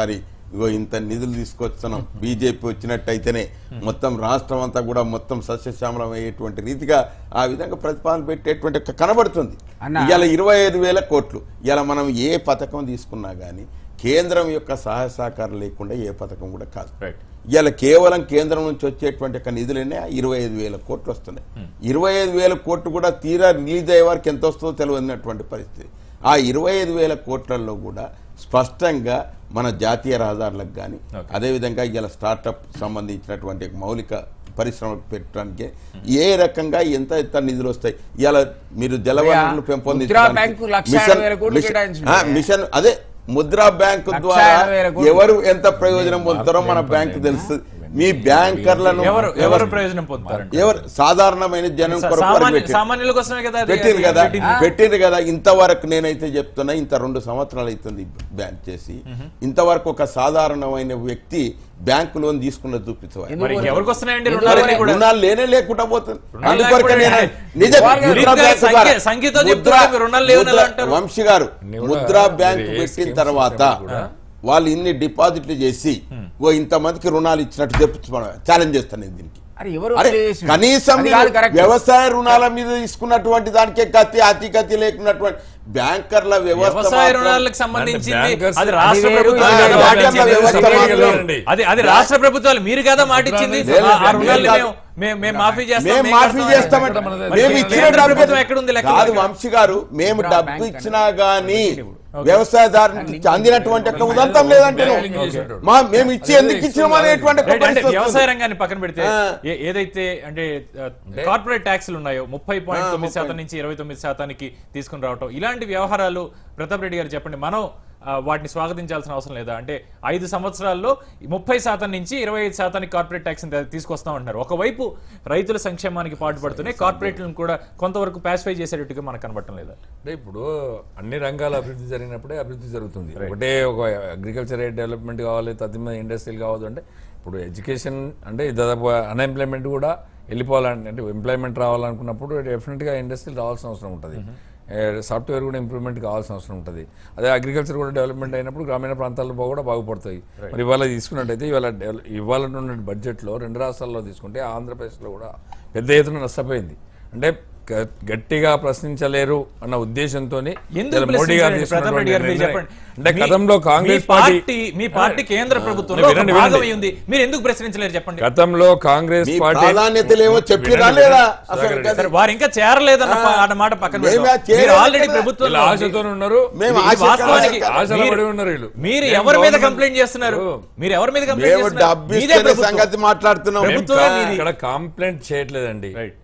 ఇగో ఇంత నిధులు తీసుకొస్తున్నాం బీజేపీ వచ్చినట్టయితేనే మొత్తం రాష్ట్రం అంతా కూడా మొత్తం సస్యశ్యామలం అయ్యేటువంటి రీతిగా ఆ విధంగా ప్రతిపాదన పెట్టేటువంటి ఒక కనబడుతుంది అన్న- ఇవాళ ఇరవై ఐదు వేల కోట్లు ఇలా మనం ఏ పథకం తీసుకున్నా కానీ కేంద్రం యొక్క సహాయ సహకారం లేకుండా ఏ పథకం కూడా కాదు రైట్ ఇవాళ కేవలం కేంద్రం నుంచి వచ్చేటువంటి ఒక నిధులనే ఇరవై ఐదు వేల కోట్లు వస్తున్నాయి ఇరవై ఐదు వేల కోట్లు కూడా తీరా రిలీజ్ అయ్యే వారికి ఎంత వస్తుందో తెలియనటువంటి పరిస్థితి ఆ ఇరవై ఐదు వేల కోట్లలో కూడా స్పష్టంగా మన జాతీయ రహదారులకు కానీ అదేవిధంగా ఇలా స్టార్టప్ సంబంధించినటువంటి మౌలిక పరిశ్రమలకు పెట్టడానికి ఏ రకంగా ఎంత ఎంత నిధులు వస్తాయి ఇవాళ మీరు జలవనరులు ముద్రా బ్యాంకు లక్ష యాభై వేల కోట్లు కేటాయించింది. ఆ, మిషన్ అదే ముద్రా బ్యాంకు లక్ష ద్వారా యాభై వేల కోట్లు. ఎవరు ఎంత ప్రయోజనం పొందుతారో మన బ్యాంకు తెలుస్తుంది మీ బ్యాంకర్లను ఎవరు ఎవరు ప్రయోజనం పొందుతారండి ఎవరు సాధారణమైన జనం కొరకు వారికి సామాన్య పెట్టిండ్రు. సామాన్యుల కోసమే కదా అది- పెట్టిండ్రు అది కదా పెట్టింది. పెట్టిండ్రు కదా ఇంతవరకు నేనైతే చెప్తున్నా ఇంత రెండు సంవత్సరాలు అవుతుంది బ్యాంక్ చేసి ఇంతవరకు ఒక సాధారణమైన వ్యక్తి బ్యాంకు లోన్ తీసుకున్నది చూపించవాలి మరి ఎవరికి వస్తున్నాయండి ఎందుకు రుణాలు అన్నీ కూడా రుణాలు లేనే లేకుండా పోతుంది రుణాలు అందుకొరకే లేకుండా నేను నిజం వాళ్ళు ముద్రా దిలీప్ గారు బ్యాంకు సంఖ్య- ద్వారా- సంఖ్యతో ముద్రా- చెప్తుంటే మీరు రుణాలు లేవని ఎలా ముద్రా- అంటారు? వంశీ గారు అన్ని కూడా ముద్రా బ్యాంక్ మీరు ఏ పెట్టిన స్కీమ్స్ తర్వాత కూడా వాళ్ళు ఇన్ని డిపాజిట్లు చేసి ఓ ఇంతమందికి రుణాలు ఇచ్చినట్టు చెప్తున్నాను ఛాలెంజ్ చేస్తాను నేను దీనికి అరే ఎవరు అరే చేసిండ్రు? కనీసం అది మీరు కాదు correct. వ్యవసాయ రుణాల మీద తీసుకున్నటువంటి దానికే గతి అతి గతి లేకున్నటువంటి బ్యాంకర్ల వ్యవస్థ వ్యవసాయ మాత్రం- రుణాలకు సంబంధించింది బ్యాంకర్స్ అది రాష్ట్ర అది వేరు, ప్రభుత్వాలు ఇది కదా వేరు. మాటిచ్చింది. బ్యాంకర్ల వ్యవస్థ అది- మాత్రం. అది అది రాష్ట్ర ప్రభుత్వాలు మీరు కదా మాటిచ్చింది లేదు, ఆ- ఆ లేదు, రుణాలు లేదు. మేము మేము- మేము మాఫీ చేస్తాం మేము మేము మాఫీ కడతాం. చేస్తామంటే మరి మేము కేంద్ర ఇచ్చిన ప్రభుత్వం డబ్బు ఎక్కడ ఉంది లెక్క కాదు ప్రకారం? వంశీ గారు మేము ముద్రా డబ్బు బ్యాంక్ ఇచ్చినా గానీ వ్యవసాయదారునికి అందినటువంటి ఒక ఉదంతం లేదంటే బ్యాంకింగ్ చేసేటోడు. మా మేము ఇచ్చి ఎందుకు ఇచ్చినాం అనేటువంటి ఒక రైట్, అంటే పరిస్థితి వ్యవసాయ వస్తుంది. రంగాన్ని పక్కన పెడితే ఆ. ఏ- ఏదైతే అంటే కార్పొరేట్ ట్యాక్స్లు ఉన్నాయో ముప్పై పాయింట్ తొమ్మిది శాతం నుంచి ఇరవై తొమ్మిది శాతానికి తీసుకుని రావటం ఇలాంటి వ్యవహారాలు ప్రతాప్ రెడ్డి గారు చెప్పండి మనం ఆ, వాటిని స్వాగతించాల్సిన అవసరం లేదా అంటే ఐదు సంవత్సరాల్లో ముప్పై శాతం నుంచి ఇరవై ఐదు శాతానికి కార్పొరేట్ ట్యాక్స్ తీసుకొస్తాం అంటున్నారు ఒకవైపు రైతుల సంక్షేమానికి పాటుపడుతున్నాయి కార్పొరేట్లను కూడా కొంతవరకు పాసిఫై చేసేటట్టుగా మనకు కనబడటం లేదా అంటే ఇప్పుడు అన్ని రంగాల అభివృద్ధి జరిగినప్పుడే అభివృద్ధి జరుగుతుంది ఒకటే ఒక అగ్రికల్చర్ డెవలప్మెంట్ కావాలి తదిమ ఇండస్ట్రీలు కావాలి అంటే ఇప్పుడు ఎడ్యుకేషన్ అంటే దాదాపు అన్ఎంప్లాయ్మెంట్ కూడా వెళ్ళిపోవాలంటే అంటే ఎంప్లాయ్మెంట్ రావాలనుకున్నప్పుడు డెఫినెట్గా ఇండస్ట్రీలు రావాల్సిన అవసరం ఉంటుంది సాఫ్ట్వేర్ కూడా ఇంప్రూవ్మెంట్ కావాల్సిన అవసరం ఉంటుంది అదే అగ్రికల్చర్ కూడా డెవలప్మెంట్ అయినప్పుడు గ్రామీణ ప్రాంతాల్లో బా- కూడా బాగుపడతాయి మరి ఇవాళ తీసుకున్నట్టయితే ఇవాళ డెవల- ఇవాళ ఉన్న బడ్జెట్లో రెండు రాష్ట్రాల్లో తీసుకుంటే ఆంధ్రప్రదేశ్లో కూడా పెద్ద ఎత్తున నష్టపోయింది అంటే గ- గట్టిగా ప్రశ్నించలేరు అన్న ఉద్దేశంతో ఎందుకు ప్రశ్నించారండి? ప్రతాప్ రెడ్డి గారు మీరు చెప్పండి అంటే మీ- గతంలో కాంగ్రెస్ మీ పార్టీ పార్టీ మీ పార్టీ కేంద్ర ప్రభుత్వంలో ఒక వినండి, భాగం వినండి. అయి ఉంది మీరు ఎందుకు ప్రశ్నించలేరు చెప్పండి గతంలో కాంగ్రెస్ మీ పార్టీ ప్రాధాన్యతలు ఏమో చెప్పిరా వినండి, లేదా వినండి. అసలు సుధాకర్ సరే, వారు ఇంకా చేరలేదన్న ప- అన్న మాట పక్కన మేమే పెడదాం. చేయలేదు మీరు ఆల్రెడీ కదా. ప్రభుత్వంలో వీళ్ళు ఉంది. ఆశతో ఉన్నారు మేము ఇది ఆశ వాస్తవానికి కాదు. ఆశలో మీరు- పడి ఉన్నారు వీళ్ళు మీరు మేము ఎవరి మీద గవర్నమెంట్ కంప్లైంట్ చేస్తున్నారు ఓ. మీరు ఎవరి మీద కంప్లైంట్ మేము చేస్తున్నారు డబ్బు మీదే ఇస్తేనే ప్రభుత్వం. సంగతి మాట్లాడుతున్నాం మేము ప్రభుత్వమే కా- మీది. ఇక్కడ కంప్లైంట్ చేయట్లేదండి రైట్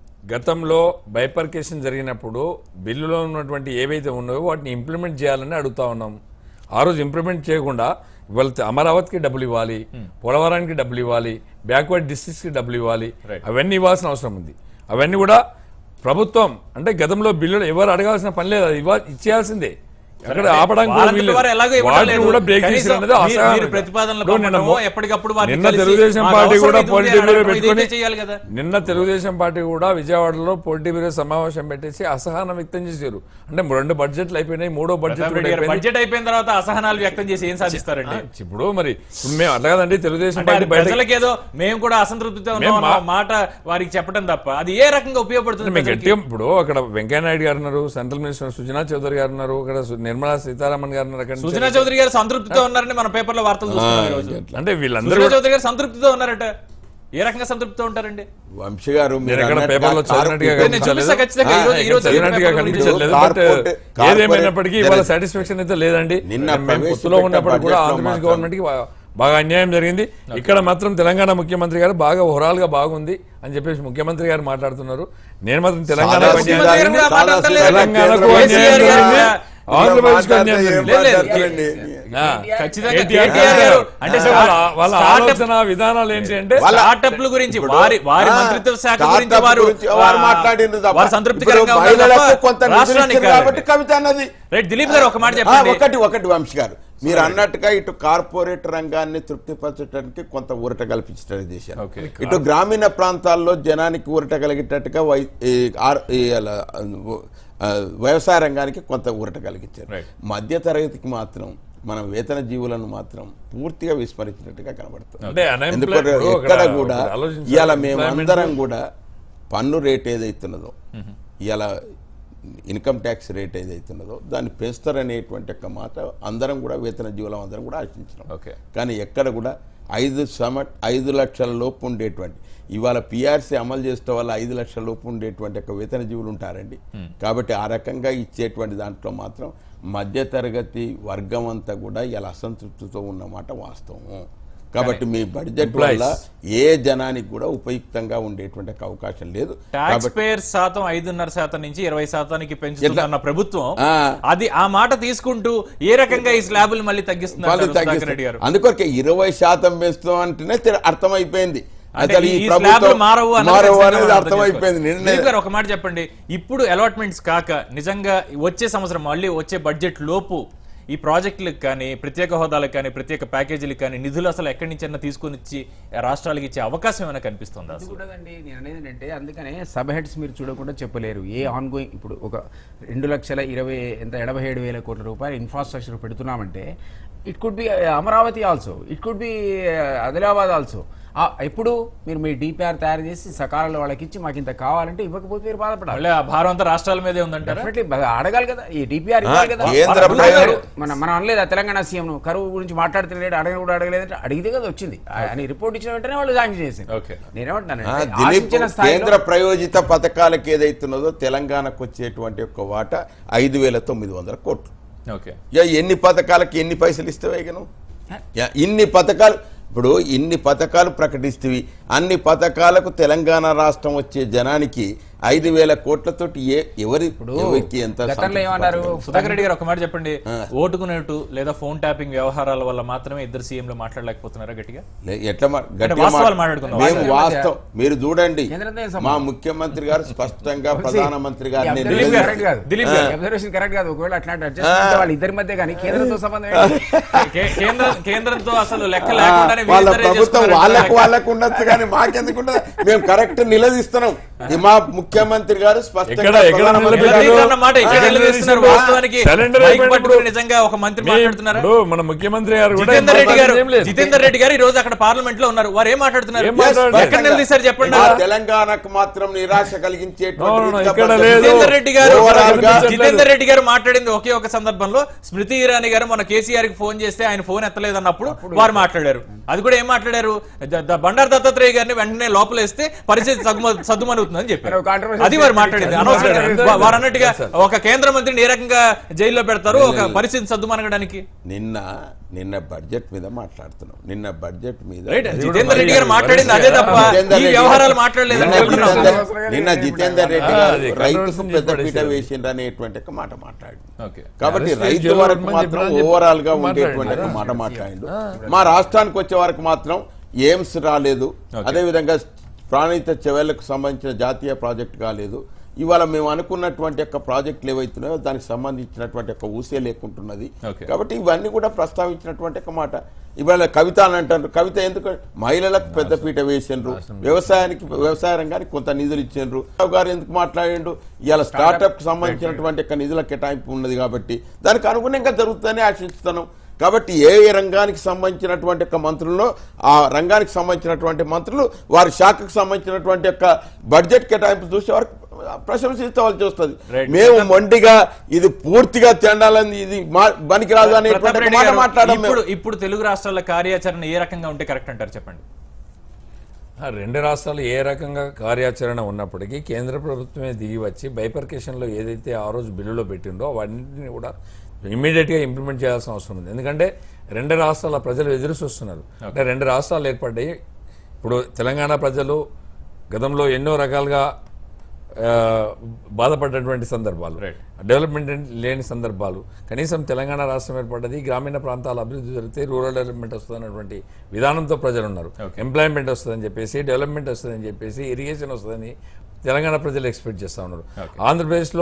గతంలో బైపర్కేషన్ జరిగినప్పుడు బిల్లులో ఉన్నటువంటి ఏవైతే ఉన్నాయో వాటిని ఇంప్లిమెంట్ చేయాలని అడుగుతా ఉన్నాం ఆ రోజు ఇంప్లిమెంట్ చేయకుండా ఇవాళ అమరావతికి డబ్బులు ఇవ్వాలి పోలవరానికి డబ్బులు ఇవ్వాలి బ్యాక్వర్డ్ డిస్ట్రిక్ట్స్కి డబ్బులు ఇవ్వాలి అవన్నీ ఇవ్వాల్సిన అవసరం ఉంది అవన్నీ కూడా ప్రభుత్వం అంటే గతంలో బిల్లులు ఎవరు అడగాల్సిన పని లేదు అది ఇవ్వ ఇచ్చేయాల్సిందే అక్కడ ఆపడానికి కూడా వాళ్ళంతట వీల్లేదు. వారు ఎలాగో ఇవ్వడం వాటిని లేదు. కూడా బ్రేక్ కనీసం చేసిన అనేది మీరు- అసహనం. మీరు ప్రతిపాదనలు ఇప్పుడు నిన్న పంపడమో, మొ- ఎప్పటికప్పుడు వారిని నిన్న కలిసి తెలుగుదేశం మాకు పార్టీ అవసరం కూడా ఇది పొలిటీ ఉంది బ్యూరో అనడం, ఇది పెట్టుకొని చేయాలి కదా. నిన్న తెలుగుదేశం పార్టీ కూడా విజయవాడలో పొలిటీ బ్యూరో సమావేశం పెట్టేసి అసహనం వ్యక్తం చేశారు అంటే రెండు బడ్జెట్లు అయిపోయినాయి మూడో బడ్జెట్ ప్రతాప్ రెడ్డి గారు బడ్జెట్ అయిపోయిన తర్వాత అసహనాలు వ్యక్తం చేసి ఏం సాధిస్తారండి ఇప్పుడు మరి ఇప్పుడు మేము అట్లా కదండి తెలుగుదేశం అంటే పార్టీ అది బయట ప్రజలకేదో మేము కూడా అసంతృప్తితో ఉన్నాం మేము అన్న మా- మాట వారికి చెప్పడం తప్ప అది ఏ రకంగా ఉపయోగపడుతుంది మేము ప్రజలకి? గట్టిగా ఇప్పుడు అక్కడ వెంకయ్య నాయుడు గారు ఉన్నారు సెంట్రల్ మినిస్టర్ సుజనా చౌదరి గారు ఉన్నారు అక్కడ సు- నిర్మలా సీతారామన్ గారు ఉన్నారు అక్కడ నుంచి. సుజనా చౌదరి గారు సంతృప్తితో ఉన్నారని మన పేపర్లో వార్తలు చూస్తున్నాం ఈ రోజు అంటే వీళ్ళందరూ సుజనా కూడా- చౌదరి గారు సంతృప్తితో ఉన్నారట ఏ రకంగా సంతృప్తితో ఉంటారండి వంశీ గారు మీరు మీరు ఎక్కడ అన్నట్టుగా పేపర్లో కార్పొరేట్- చదివినట్టుగా నేను కనిపించలేదు. చూపిస్తా ఖచ్చితంగా ఈ రోజు- ఈ రోజు చదివినట్టుగా పేపర్లో కనిపించలేదు బట్ కార్పొరేట్- ఏదేమైనప్పటికీ ఇవాళ కార్పొరేట్ సాటిస్ఫాక్షన్ అయితే లేదండి నిన్న మేము ప్రవేశపెట్టిన పొత్తులో ఉన్నప్పుడు కూడా బడ్జెట్లో ఆంధ్రప్రదేశ్ మాత్రం- గవర్నమెంట్ కి బా- బాగా అన్యాయం జరిగింది ఇక్కడ మాత్రం తెలంగాణ ముఖ్యమంత్రి గారు బాగా ఓవరాల్ గా బాగుంది అని చెప్పేసి ముఖ్యమంత్రి గారు మాట్లాడుతున్నారు నేను మాత్రం తెలంగాణ సాదా అన్యాయం ముఖ్యమంత్రి గారు కూడా సాదా మాట్లాడతలేదు. సీదా తెలంగాణకు కేంద్ర అన్యాయం కేసీఆర్ గారు జరిగింది ఆంధ్రప్రదేశ్కి అన్యాయం ఏం జరిగింది లేదు, లేదు. మాట్లాడతారండి? ఆ. ఖచ్చితంగా కేటీఆర్ కేటీఆర్ గారు అంటే అంటే వాళ్ళ వాళ్ళ స్టార్టప్ ఆలోచన విధానాలు ఏంటి అంటే వాళ్ళ- స్టార్టప్ల గురించి ఇప్పుడు, వారి వారి ఆ, మంత్రిత్వ శాఖ స్టార్టప్ గురించి వారు గురించి వారు ఆ, మాట్లాడిండ్రు తప్ప. వారు సంతృప్తికరంగా ఇప్పుడు ఉన్నారు మహిళలకు తప్ప కొంత నిధులు రాష్ట్రానికి ఇచ్చారు కాబట్టి కాదండి. కవిత అన్నది రైట్ దిలీప్ గారు ఒక మాట ఆ, చెప్పండి ఒకటి ఒకటి వంశీ గారు మీరు అన్నట్టుగా ఇటు కార్పొరేట్ రంగాన్ని తృప్తిపరచడానికి కొంత ఊరట కల్పించడం చేశారు Okay. ఇటు గ్రామీణ ప్రాంతాల్లో జనానికి ఊరట కలిగేటట్టుగా వై ఈ ఆర్- ఈ అలా, ఆ, వ్యవసాయ రంగానికి కొంత ఊరట కలిగించారు Right. మధ్య తరగతికి మాత్రం మనం వేతన జీవులను మాత్రం పూర్తిగా విస్మరించినట్టుగా కనబడుతుంది అంటే unemployed- ఎందుకంటే ఇప్పుడు ఎక్కడ ఒకటి- కూడా ఒకటి ఆలోచించాలి. ఇవాళ మేము Employment- అందరం కూడా పన్ను రేట్ ఏదైతున్నదో ఇవాళ ఇన్కమ్ ట్యాక్స్ రేట్ ఏదైతున్నదో దాన్ని పెంచుతారనేటువంటి ఒక మాట అందరం కూడా వేతన జీవులం అందరం కూడా ఆశించినాం ఓకే కానీ ఎక్కడ కూడా ఐదు సమ ఐదు లక్షల లోపు ఉండేటువంటి ఇవాళ పిఆర్సీ అమలు చేస్తే వల్ల ఐదు లక్షల లోపు ఉండేటువంటి ఒక వేతన జీవులు ఉంటారండి కాబట్టి ఆ రకంగా ఇచ్చేటువంటి దాంట్లో మాత్రం మధ్యతరగతి వర్గం అంతా కూడా ఇలా అసంతృప్తితో ఉన్నమాట వాస్తవం కాబట్టి మీ బడ్జెట్ వల్ల ఏ జనానికి కూడా ఉపయుక్తంగా ఉండేటువంటి ఒక అవకాశం లేదు ట్యాక్స్ కాబట్టి పేయర్ శాతం ఐదున్నర శాతం నుంచి ఇరవై శాతానికి పెంచుతున్న ప్రభుత్వం ఆ. అది ఆ మాట తీసుకుంటూ ఏ రకంగా ఈ స్లాబులు మళ్ళీ వాళ్ళు తగ్గిస్తున్నారు సుధాకర్ తగ్గిస్తారు. రెడ్డి గారు అందుకొరకే ఇరవై శాతం పెంచుతాం అంటేనే తెర- అర్థమైపోయింది అంటే అసలు ఈ ఈ స్లాబ్లు ప్రభుత్వం మారవు అన్నది మారవు ఖచ్చితంగా అనేది మనం అర్థం అర్థమైపోయింది చేసుకోవాలి. నిన్న దిలీప్ గారు ఒక మాట చెప్పండి ఇప్పుడు అలాట్మెంట్స్ కాక నిజంగా వచ్చే సంవత్సరం మళ్ళీ వచ్చే బడ్జెట్ లోపు ఈ ప్రాజెక్టులకు కానీ ప్రత్యేక హోదాలకు కానీ ప్రత్యేక ప్యాకేజీలకు కానీ నిధులు అసలు ఎక్కడి నుంచైనా తీసుకొని ఇచ్చి రాష్ట్రాలకు ఇచ్చే అవకాశం ఏమైనా కనిపిస్తుందా అది అసలు కూడదండి నేను అనేది ఏంటంటే అందుకనే సబ్ హెడ్స్ మీరు చూడకుండా చెప్పలేరు ఏ ఆన్ గోయింగ్ ఇప్పుడు ఒక రెండు లక్షల ఇరవై ఎంత ఎనభై ఏడు వేల కోట్ల రూపాయలు ఇన్ఫ్రాస్ట్రక్చర్ పెడుతున్నామంటే it could be Amaravati also it could be Adilabad also ఎప్పుడు మీరు మీ డిపిఆర్ తయారు చేసి సకాలంలో వాళ్ళకి ఇచ్చి మాకు ఇంత కావాలంటే ఇవ్వకపోతే మీరు బాధపడాలి మళ్ళీ ఆ భారం అంతా రాష్ట్రాల మీదే ఉందంటారా డెఫినెట్లీ అడగాలి కదా ఈ డిపిఆర్ ఇవ్వాలి కదా కేంద్ర వాళ్ళు ప్రభుత్వం- అడగారు. మన మనం అనలేదా తెలంగాణ సీఎం కరువు గురించి మాట్లాడుతున్నాడు అడగ కూడా అడగలేదంటే అడిగితే కదా వచ్చింది అని రిపోర్ట్ ఇచ్చిన వెంటనే వాళ్ళు శాంక్షన్ చేసింది ఓకే. ఆ, నేనేమంటున్నానంటే దిలీప్ ఆశించిన స్థాయిలో కేంద్ర ప్రయోజిత పథకాలకు ఏదైతున్నదో తెలంగాణకు వచ్చేటువంటి ఒక వాటా ఐదు వేల తొమ్మిది వందల కోట్లు ఓకే యా ఎన్ని పథకాలకు ఎన్ని పైసలు ఇస్తావే ఇక నువ్వు యా, ఇన్ని పథకాలు ఇప్పుడు ఇన్ని పథకాలు ప్రకటిస్తేవి అన్ని పథకాలకు తెలంగాణ రాష్ట్రం వచ్చే జనానికి ఐదు వేల కోట్లతోటి ఏ ఎవరి ఎవరికి ఎంత గతంలో సంతృప్తి ఏమన్నారు పడగలరు? సుధాకర్ రెడ్డి గారు ఒక మాట చెప్పండి ఓటుకునేటు లేదా ఫోన్ ట్యాపింగ్ వ్యవహారాల వల్ల మాత్రమే ఇద్దరు సీఎంలు మాట్లాడలేకపోతున్నారా గట్టిగా లే, ఎట్లా మా- గట్టిగా వాస్తవాలు మా- మాట్లాడుకుందాం. మేము వాస్తవాలు వాస్తవం మీరు చూడండి కేంద్రంతో ఏం మా సంబంధం? ముఖ్యమంత్రి గారు స్పష్టంగా ప్రధానమంత్రి ఈ గారిని observation దిలీప్ గారు, correct కాదు. దిలీప్ గారు. ఈ observation correct కాదు ఒకవేళ అట్లాంటి adjustment ఉంటే వాళ్ళ ఇద్దరి మధ్య కానీ కేంద్రంతో సంబంధం ఏంటి? కే- కేంద్రం కేంద్రంతో అసలు లెక్క లేకుండానే వాళ్ళ వీళ్ళిద్దరే ప్రభుత్వం చేసుకున్నారు వాళ్ళకు లెక్క. వాళ్ళకు ఉండొచ్చు కానీ మాకెందుకు ఉండదు మేము కరెక్ట్ నిలదీస్తున్నాం ఈ మా ముఖ్యమంత్రి గారు స్పష్టంగా ఎక్కడ- ఎక్కడ ప్రధానమంత్రి నిలబెట్టారు? గారు- నిలదీస్తున్న మాట ఇక్కడ ఆ, నిలదీస్తున్నారు. ఆ, వాస్తవానికి సరెండర్ మైక్ అయిపోయినప్పుడు పట్టుకుని నిజంగా ఒక మంత్రి మీ- మాట్లాడుతున్నారా ఇప్పుడు మన ముఖ్యమంత్రి గారు కూడా జితేందర్ రెడ్డి గారు ఏం లేదు. జితేందర్ రెడ్డి గారు ఈ రోజు అక్కడ పార్లమెంట్ లో ఉన్నారు వారు ఏం మాట్లాడుతున్నారు ఏం మాట్లాడుతున్నారు? ఎక్కడ నిలదీశారు చెప్పండి మా తెలంగాణకు మాత్రం నిరాశ కలిగించేటువంటి No, no, no, రీతిగా ఇక్కడ పద్ధతి- లేదు. జితేందర్ రెడ్డి గారు Overall గా జితేందర్ రెడ్డి గారు మాట్లాడింది ఒకే ఒక సందర్భంలో స్మృతి ఇరానీ గారు మన కేసీఆర్ కి ఫోన్ చేస్తే ఆయన ఫోన్ ఎత్తలేదన్నప్పుడు వారు మాట్లాడారు అది కూడా ఏం మాట్లాడారు ద- ద- బండారు దత్తాత్రేయ గారిని వెంటనే లోపలేస్తే పరిస్థితి సగ్గుమ- సద్దుమణుగుతుందని చెప్పారు మరి ఒక controversy అది వారు మాట్లాడింది అనవసరంగా మాట్లాడారు. వా- వారు అన్నట్టుగా ఒక కేంద్ర మంత్రిని ఏ రకంగా జైల్లో పెడతారు ఒక పరిస్థితి సద్దుమనగడానికి నిన్న నిన్న బడ్జెట్ మీద మాట్లాడుతున్నాం నిన్న బడ్జెట్ మీద రైట్ జితేందర్ రెడ్డి గారు మాట్లాడింది అదే తప్ప జితేందర్ ఈ రెడ్డి వ్యవహారాలు గారు- మాట్లాడలేదు నిన్న అనుకుంటున్నాం. జితేందర్- నిన్న జితేందర్ రెడ్డి ఆ, గారు అది రైతుకు controversy పెద్ద పీట పడేశారు. వేసిండ్రు అనేటువంటి ఒక మాట మాట్లాడు ఓకే కాబట్టి అరెస్ట్ రైతు జైల్లో వరకు పెట్టమని మాత్రం చెప్పినా చెప్పి ఓవరాల్ గా మాట్లాడండి. ఉండేటువంటి ఒక మాట మాట్లాడిండు మా రాష్ట్రానికి వచ్చే వరకు మాత్రం ఎయిమ్స్ రాలేదు అదే విధంగా ప్రాణిత చెవెళ్లకు సంబంధించిన జాతీయ ప్రాజెక్ట్ కాలేదు ఇవాళ మేము అనుకున్నటువంటి యొక్క ప్రాజెక్టులు ఏవైతున్నాయో దానికి సంబంధించినటువంటి ఒక ఊసే లేకుంటున్నది Okay. కాబట్టి ఇవన్నీ కూడా ప్రస్తావించినటువంటి ఒక మాట ఇవాళ కవిత అని అంటారు కవిత ఎందుకు మహిళలకు పెద్దపీట వేసిండ్రు వ్యవసాయానికి వ్యవసాయ రంగానికి కొంత నిధులు ఇచ్చిండ్రు రావు గారు ఎందుకు మాట్లాడిండు ఇవాళ స్టార్టప్ కి సంబంధించినటువంటి యొక్క నిధుల కేటాయింపు ఉన్నది కాబట్టి దానికి అనుగుణంగా జరుగుతుందని ఆశిస్తున్నాం కాబట్టి ఏ ఏ రంగానికి సంబంధించినటువంటి యొక్క మంత్రుల్లో ఆ రంగానికి సంబంధించినటువంటి మంత్రులు వారి శాఖకు సంబంధించినటువంటి యొక్క బడ్జెట్ కేటాయింపు చూసే వరకు ప్రశంసించవలసి వస్తుంది Right. మేము మొండిగా ఇది పూర్తిగా తినాలని ఇది మా- పనికిరాదు ప్రతాప్ అనేటువంటి ఒక రెడ్డి మాట గారు, మాట్లాడడం ఇప్పుడు ఇప్పుడు తెలుగు రాష్ట్రాల కార్యాచరణ ఏ రకంగా ఉంటే కరెక్ట్ అంటారు చెప్పండి ఆ, రెండు రాష్ట్రాలు ఏ రకంగా కార్యాచరణ ఉన్నప్పటికీ కేంద్ర ప్రభుత్వమే దిగి వచ్చి బైపర్కేషన్లో ఏదైతే ఆ రోజు బిల్లులో పెట్టిందో అవన్నింటినీ కూడా ఇమ్మీడియట్గా ఇంప్లిమెంట్ చేయాల్సిన అవసరం ఉంది ఎందుకంటే రెండు రాష్ట్రాల ప్రజలు ఎదురు చూస్తున్నారు అంటే రెండు రాష్ట్రాలు ఏర్పడ్డాయి ఇప్పుడు తెలంగాణ ప్రజలు గతంలో ఎన్నో రకాలుగా ఆ, బాధపడ్డటువంటి సందర్భాలు Right. డెవలప్మెంట్ లేని సందర్భాలు కనీసం తెలంగాణ రాష్ట్రం ఏర్పడ్డది గ్రామీణ ప్రాంతాల అభివృద్ధి జరిగితే రూరల్ డెవలప్మెంట్ వస్తుందన్నటువంటి విధానంతో ప్రజలు ఉన్నారు ఎంప్లాయ్మెంట్ వస్తుందని చెప్పేసి డెవలప్మెంట్ వస్తుందని చెప్పేసి ఇరిగేషన్ వస్తుందని తెలంగాణ ప్రజలు ఎక్స్పెక్ట్ చేస్తూ ఉన్నారు ఆంధ్రప్రదేశ్లో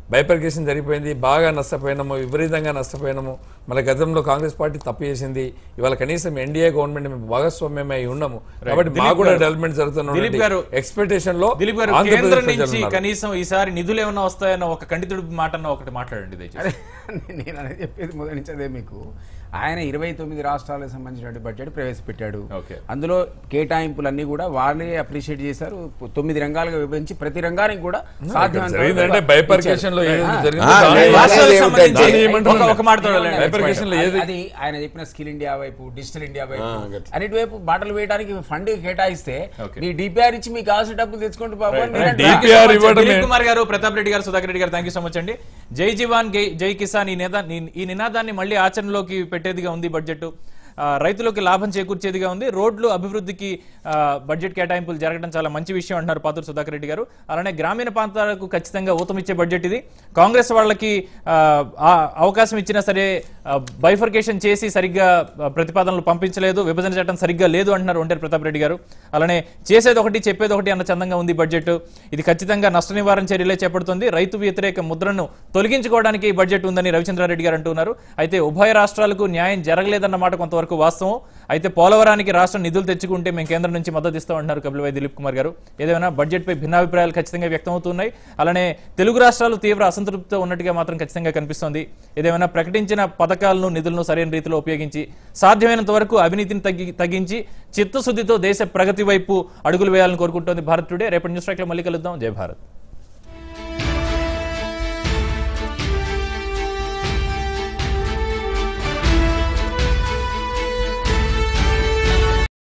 బైపర్కేషన్ జరిగిపోయింది బాగా నష్టపోయినాము విపరీతంగా నష్టపోయినాము మన గతంలో కాంగ్రెస్ పార్టీ తప్పు చేసింది ఇవాళ కనీసం ఎన్డీఏ గవర్నమెంట్ మేము భాగస్వామ్యమై ఉన్నాము కాబట్టి మాకు కూడా డెవలప్మెంట్ దిలీప్ జరుగుతున్న గారు, ఎక్స్పెక్టేషన్ లో దిలీప్ గారు ఆంధ్రప్రదేశ్ కేంద్రం ప్రజలు నుంచి ఉన్నారు. కనీసం ఈసారి నిధులు ఏమన్నా వస్తాయన్న ఒక కండితుడి మాట అన్న ఒకటి మాట్లాడండి దయచేసి అదే నేను అనేది చెప్పేది మొదటి నుంచి అదే మీకు ఆయన ఇరవై తొమ్మిది రాష్ట్రాలకు సంబంధించిన బడ్జెట్ ప్రవేశపెట్టాడు ఓకే. అందులో కేటాయింపులన్నీ కూడా వాళ్ళే అప్రిషియేట్ చేశారు తొమ్మిది రంగాలుగా విభజించి ప్రతి రంగానికి కూడా సాధ్యమైనంత వరకు జరిగిందంటే బైపర్కేషన్ లో ఏది ఆ, జరిగిందో ఆ, దాన్ని- లేదు. రాష్ట్రాలకు ఏమిటంటే- సంబంధించి దాన్ని ఏమంటున్నారు? ఒక- ఒక మాట చూడాలి Bifurcation లో ఏది- అది ఆయన చెప్పిన స్కిల్ ఇండియా వైపు డిజిటల్ ఇండియా వైపు ఆ, గట్ల. అన్నిటి వైపు బాటలు వేయడానికి ఫండ్ కేటాయిస్తే ఓకే. మీ డిపిఆర్ ఇచ్చి మీకు కావాల్సిన డబ్బులు తెచ్చుకుంటూ బాబు అని నేను DPR అంటున్నా. DPR ఇవ్వడమే. దిలీప్ కుమార్ గారు ప్రతాప్ రెడ్డి గారు సుధాకర్ రెడ్డి గారు థ్యాంక్ యూ సో మచ్ అండి జై జవాన్ గై- జై కిసాన్ ఈ నిదా ఈ- ఈ నినాదాన్ని మళ్ళీ ఆచరణలోకి పెట్టేదిగా ఉంది బడ్జెట్ ఆ, రైతులకు లాభం చేకూర్చేదిగా ఉంది రోడ్లు అభివృద్ధికి ఆ, బడ్జెట్ కేటాయింపులు జరగడం చాలా మంచి విషయం అంటున్నారు పాతూరు సుధాకర్ రెడ్డి గారు అలానే గ్రామీణ ప్రాంతాలకు ఖచ్చితంగా ఊతమిచ్చే బడ్జెట్ ఇది కాంగ్రెస్ వాళ్ళకి ఆ, ఆ అవకాశం ఇచ్చినా సరే బైఫర్కేషన్ చేసి సరిగ్గా ఆ, ప్రతిపాదనలు పంపించలేదు విభజన చట్టం సరిగ్గా లేదు అంటున్నారు ఒంటరి ప్రతాప్ రెడ్డి గారు అలానే చేసేది ఒకటి చెప్పేది ఒకటి అన్న చందంగా ఉంది బడ్జెట్ ఇది ఖచ్చితంగా నష్ట నివారణ చర్యలే చేపడుతుంది రైతు వ్యతిరేక ముద్రను తొలగించుకోవడానికి ఈ బడ్జెట్ ఉందని రవిచంద్రారెడ్డి గారు అంటున్నారు అయితే ఉభయ రాష్ట్రాలకు న్యాయం జరగలేదన్న మాట కొంతవరకు వాస్తవం అయితే పోలవరానికి రాష్ట్రం నిధులు తెచ్చుకుంటే మేము కేంద్రం నుంచి మద్దతు ఇస్తామంటున్నారు కపిలవై దిలీప్ కుమార్ గారు ఏదైనా బడ్జెట్ పై భిన్నాభిప్రాయాలు ఖచ్చితంగా వ్యక్తం అవుతున్నాయి అలానే తెలుగు రాష్ట్రాలు తీవ్ర అసంతృప్తితో ఉన్నట్టుగా మాత్రం ఖచ్చితంగా కనిపిస్తోంది ఏదేమైనా ప్రకటించిన పథకాలను నిధులను సరైన రీతిలో ఉపయోగించి సాధ్యమైనంత వరకు అవినీతిని తగ్గి తగ్గించి చిత్తశుద్ధితో దేశ ప్రగతి వైపు అడుగులు వేయాలని కోరుకుంటోంది భారత్ టుడే రేపటి న్యూస్ ట్రాక్ లో మళ్ళీ కలుద్దాం జై భారత్